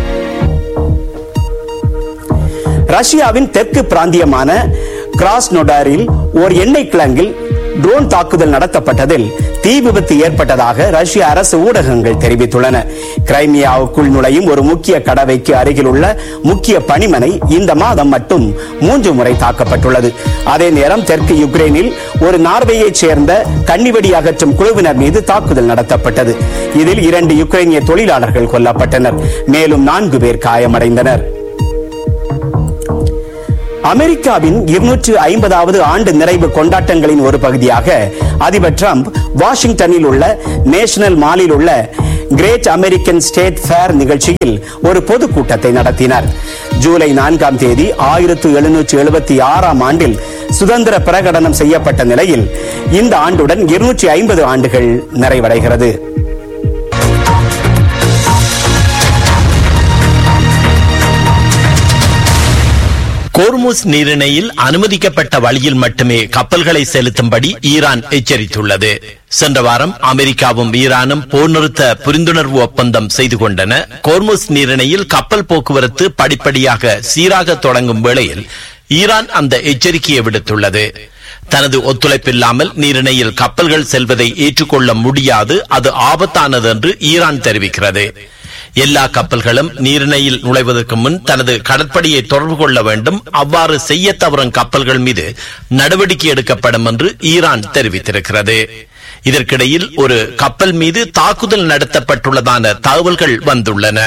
ரஷ்யாவின் தெற்கு பிராந்தியமான கிராஸ்னொடாரில் ஓர் எண்ணெய் கிழங்கில் ட்ரோன் தாக்குதல் நடத்தப்பட்டதில் தீ விபத்து ஏற்பட்டதாக ரஷ்ய அரசு ஊடகங்கள் தெரிவித்துள்ளன கிரைமியாவுக்குள் நுழையும் ஒரு முக்கிய கடவைக்கு அருகில் உள்ள முக்கிய பணிமனை இந்த மாதம் மட்டும் மூன்று முறை தாக்கப்பட்டுள்ளது அதே நேரம் தெற்கு யுக்ரைனில் ஒரு நார்வேயைச் சேர்ந்த கன்னிவெடி அகற்றும் குழுவினர் மீது தாக்குதல் நடத்தப்பட்டது இதில் இரண்டு யுக்ரைனிய தொழிலாளர்கள் கொல்லப்பட்டனர் மேலும் நான்கு பேர் காயமடைந்தனர் அமெரிக்காவின் இருநூற்று ஐம்பதாவது ஆண்டு நிறைவு கொண்டாட்டங்களின் ஒரு பகுதியாக அதிபர் ட்ரம்ப் வாஷிங்டனில் உள்ள நேஷனல் மாலில் உள்ள கிரேட் அமெரிக்கன் ஸ்டேட் ஃபேர் நிகழ்ச்சியில் ஒரு பொதுக்கூட்டத்தை நடத்தினார் ஜூலை நான்காம் தேதி ஆயிரத்து எழுநூற்று எழுபத்தி ஆறாம் ஆண்டில் சுதந்திர பிரகடனம் செய்யப்பட்ட நிலையில் இந்த ஆண்டுடன் இருநூற்றி ஐம்பது ஆண்டுகள் நிறைவடைகிறது கோர்முஸ் நீரிணையில் அனுமதிக்கப்பட்ட வழியில் மட்டுமே கப்பல்களை செலுத்தும்படி ஈரான் எச்சரித்துள்ளது சென்ற வாரம் அமெரிக்காவும் ஈரானும் போர் நிறுத்த புரிந்துணர்வு ஒப்பந்தம் செய்து கொண்டன கோர்முஸ் நீரிணையில் கப்பல் போக்குவரத்து படிப்படியாக சீராக தொடங்கும் வேளையில் ஈரான் அந்த எச்சரிக்கையை விடுத்துள்ளது தனது ஒத்துழைப்பில்லாமல் நீரிணையில் கப்பல்கள் செல்வதை ஏற்றுக்கொள்ள முடியாது அது ஆபத்தானது என்று ஈரான் தெரிவிக்கிறது எல்லா கப்பல்களும் நீரிணையில் நுழைவதற்கு முன் தனது கடற்படையை தொடர்பு கொள்ள வேண்டும் அவ்வாறு செய்ய தவறும் கப்பல்கள் மீது நடவடிக்கை எடுக்கப்படும் என்று ஈரான் தெரிவித்திருக்கிறது இதற்கிடையில் ஒரு கப்பல் மீது தாக்குதல் நடத்தப்பட்டுள்ளதான தகவல்கள் வந்துள்ளன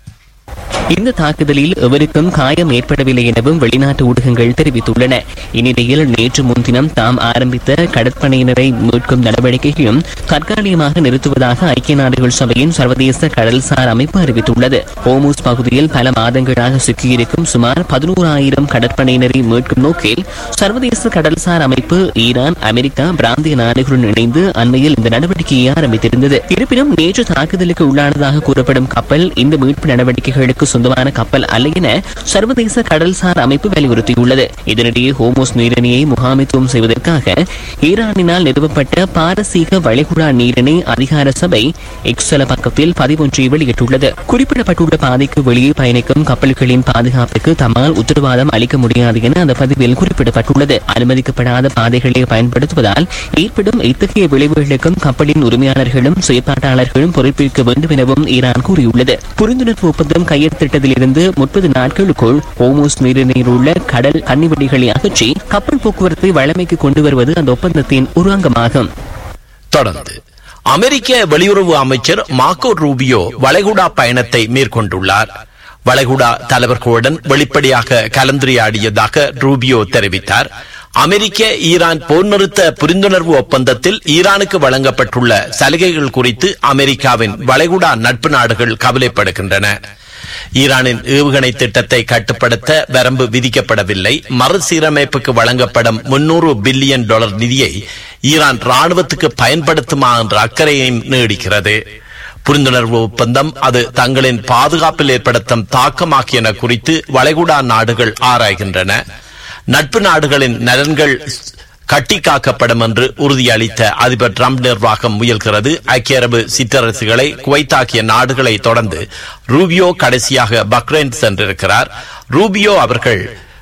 இந்த தாக்குதலில் எவருக்கும் காயம் ஏற்படவில்லை எனவும் வெளிநாட்டு ஊடகங்கள் தெரிவித்துள்ளன இந்நிலையில் நேற்று முன்தினம் தாம் ஆரம்பித்த கடற்படையினரை மீட்கும் நடவடிக்கையையும் தற்காலிகமாக நிறுத்துவதாக ஐக்கிய நாடுகள் சபையின் சர்வதேச கடல்சார் அமைப்பு அறிவித்துள்ளது ஓமூஸ் பகுதியில் பல மாதங்களாக சிக்கியிருக்கும் சுமார் பதினோராயிரம் கடற்படையினரை மீட்கும் நோக்கில் சர்வதேச கடல்சார் அமைப்பு ஈரான் அமெரிக்கா பிராந்திய நாடுகளுடன் இணைந்து அண்மையில் இந்த நடவடிக்கையை ஆரம்பித்திருந்தது இருப்பினும் நேற்று தாக்குதலுக்கு உள்ளானதாக கூறப்படும் கப்பல் இந்த மீட்பு நடவடிக்கைகளுக்கு சொந்தமான கப்பல் அல்ல என சர்வதேச கடல்சார் அமைப்பு வலியுறுத்தியுள்ளது இதனிடையே ஹோமோஸ் நீரிணையை முகாமித்துவம் செய்வதற்காக ஈரானினால் நிறுவப்பட்ட பாரசீக வளைகுடா நீரிணை அதிகார சபை எக்ஸல பக்கத்தில் பதிவொன்றை வெளியிட்டுள்ளது குறிப்பிடப்பட்டுள்ள பாதைக்கு வெளியே பயணிக்கும் கப்பல்களின் பாதுகாப்புக்கு தம்மால் உத்தரவாதம் அளிக்க முடியாது என அந்த பதிவில் குறிப்பிடப்பட்டுள்ளது அனுமதிக்கப்படாத பாதைகளை பயன்படுத்துவதால் ஏற்படும் இத்தகைய விளைவுகளுக்கும் கப்பலின் உரிமையாளர்களும் செயற்பாட்டாளர்களும் பொறுப்பேற்க வேண்டும் எனவும் ஈரான் கூறியுள்ளது புரிந்துணர்வு ஒப்பந்தம் கையெழுத்திட்டதிலிருந்து முப்பது நாட்களுக்குள் ஹோமோஸ் நீரிணையில் உள்ள கடல் கன்னிவெடிகளை அகற்றி கப்பல் போக்குவரத்தை வழமைக்கு கொண்டு வருவது அந்த ஒப்பந்தத்தின் ஒரு அங்கமாகும் தொடர்ந்து அமெரிக்க வெளியுறவு அமைச்சர் மார்க்கோ ரூபியோ வளைகுடா பயணத்தை மேற்கொண்டுள்ளார் வளைகுடா தலைவர்களுடன் வெளிப்படையாக கலந்துரையாடியதாக ரூபியோ தெரிவித்தார் அமெரிக்க ஈரான் போர் நிறுத்த புரிந்துணர்வு ஒப்பந்தத்தில் ஈரானுக்கு வழங்கப்பட்டுள்ள சலுகைகள் குறித்து அமெரிக்காவின் வளைகுடா நட்பு நாடுகள் கவலைப்படுகின்றன ஈரானின் ஏவுகணை திட்டத்தை கட்டுப்படுத்த வரம்பு விதிக்கப்படவில்லை மறுசீரமைப்புக்கு வழங்கப்படும் முன்னூறு பில்லியன் டாலர் நிதியை ஈரான் ராணுவத்துக்கு பயன்படுத்துமா என்ற அக்கறையையும் நீடிக்கிறது புரிந்துணர்வு ஒப்பந்தம் அது தங்களின் பாதுகாப்பில் ஏற்படுத்தும் தாக்கம் ஆகியன குறித்து வளைகுடா நாடுகள் ஆராய்கின்றன நட்பு நாடுகளின் நலன்கள் கட்டி காக்கப்படும் என்று உறுதியளித்த அதிபர் டிரம்ப் நிர்வாகம் முயல்கிறது ஐக்கிய அரபு சிற்றரசுகளை குவைத்தாக்கிய நாடுகளை தொடர்ந்து ரூபியோ கடைசியாக பக்ரைன் சென்றிருக்கிறார் ரூபியோ அவர்கள்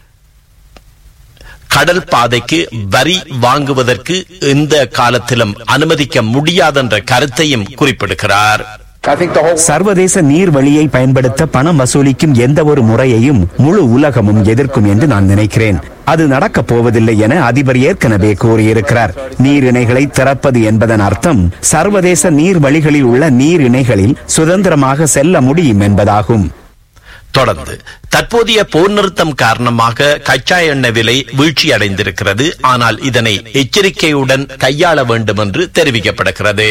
கடல் பாதைக்கு வரி வாங்குவதற்கு எந்த காலத்திலும் அனுமதிக்க முடியாதென்ற கருத்தையும் குறிப்பிடுகிறார் சர்வதேச நீர்வழியை பயன்படுத்த பணம் வசூலிக்கும் எந்த ஒரு முறையையும் முழு உலகமும் எதிர்க்கும் என்று நான் நினைக்கிறேன் அது நடக்கப் போவதில்லை என அதிபர் ஏற்கனவே கூறியிருக்கிறார் நீர் இணைகளை திறப்பது என்பதன் அர்த்தம் சர்வதேச நீர் வழிகளில் உள்ள நீர் இணைகளில் சுதந்திரமாக செல்ல முடியும் என்பதாகும் தொடர்ந்து தற்போதைய போர் நிறுத்தம் காரணமாக கச்சா எண்ணெய் விலை வீழ்ச்சியடைந்திருக்கிறது ஆனால் இதனை எச்சரிக்கையுடன் கையாள வேண்டும் என்று தெரிவிக்கப்படுகிறது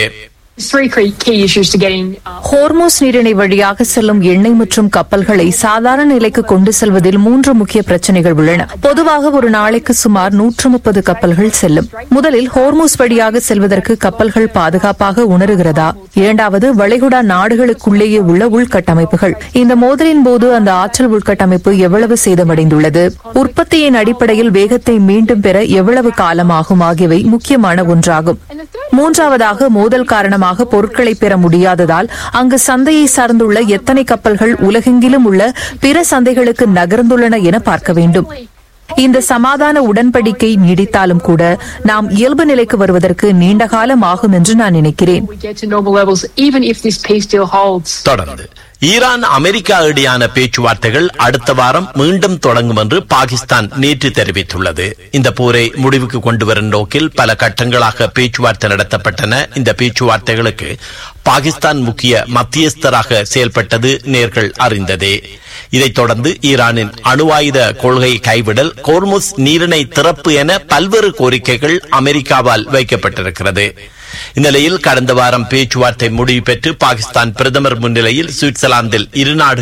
ஹோர்மோஸ் நீரிணை வழியாக செல்லும் எண்ணெய் மற்றும் கப்பல்களை சாதாரண நிலைக்கு கொண்டு செல்வதில் மூன்று முக்கிய பிரச்சனைகள் உள்ளன பொதுவாக ஒரு நாளைக்கு சுமார் நூற்று முப்பது கப்பல்கள் செல்லும் முதலில் ஹோர்மோஸ் வழியாக செல்வதற்கு கப்பல்கள் பாதுகாப்பாக உணருகிறதா இரண்டாவது வளைகுடா நாடுகளுக்குள்ளேயே உள்ள உள்கட்டமைப்புகள் இந்த மோதலின் போது அந்த ஆற்றல் உள்கட்டமைப்பு எவ்வளவு சேதமடைந்துள்ளது உற்பத்தியின் அடிப்படையில் வேகத்தை மீண்டும் பெற எவ்வளவு காலமாகும் ஆகியவை முக்கியமான ஒன்றாகும் மூன்றாவதாக மோதல் காரணமாக பொருட்களை பெற முடியாததால் அங்கு சந்தையை சார்ந்துள்ள எத்தனை கப்பல்கள் உலகெங்கிலும் உள்ள பிற சந்தைகளுக்கு நகர்ந்துள்ளன என பார்க்க வேண்டும் இந்த சமாதான உடன்படிக்கை நீடித்தாலும் கூட நாம் இயல்பு நிலைக்கு வருவதற்கு நீண்ட காலம் ஆகும் என்று நான் நினைக்கிறேன் தொடர்ந்து ஈரான் அமெரிக்கா இடையான பேச்சுவார்த்தைகள் அடுத்த வாரம் மீண்டும் தொடங்கும் என்று பாகிஸ்தான் நேற்று தெரிவித்துள்ளது இந்த போரை முடிவுக்கு கொண்டு வரும் நோக்கில் பல கட்டங்களாக பேச்சுவார்த்தை நடத்தப்பட்டன இந்த பேச்சுவார்த்தைகளுக்கு பாகிஸ்தான் முக்கிய மத்தியஸ்தராக செயல்பட்டது நேர்கள் அறிந்ததே இதைத் தொடர்ந்து ஈரானின் அணு ஆயுத கொள்கை கைவிடல் கோர்முஸ் நீரிணை திறப்பு என பல்வேறு கோரிக்கைகள் அமெரிக்காவால் வைக்கப்பட்டிருக்கிறது இந்நிலையில் கடந்த வாரம் பேச்சுவார்த்தை முடிவு பெற்று பாகிஸ்தான் பிரதமர் முன்னிலையில் சுவிட்சர்லாந்தில் இரு நாடுகள்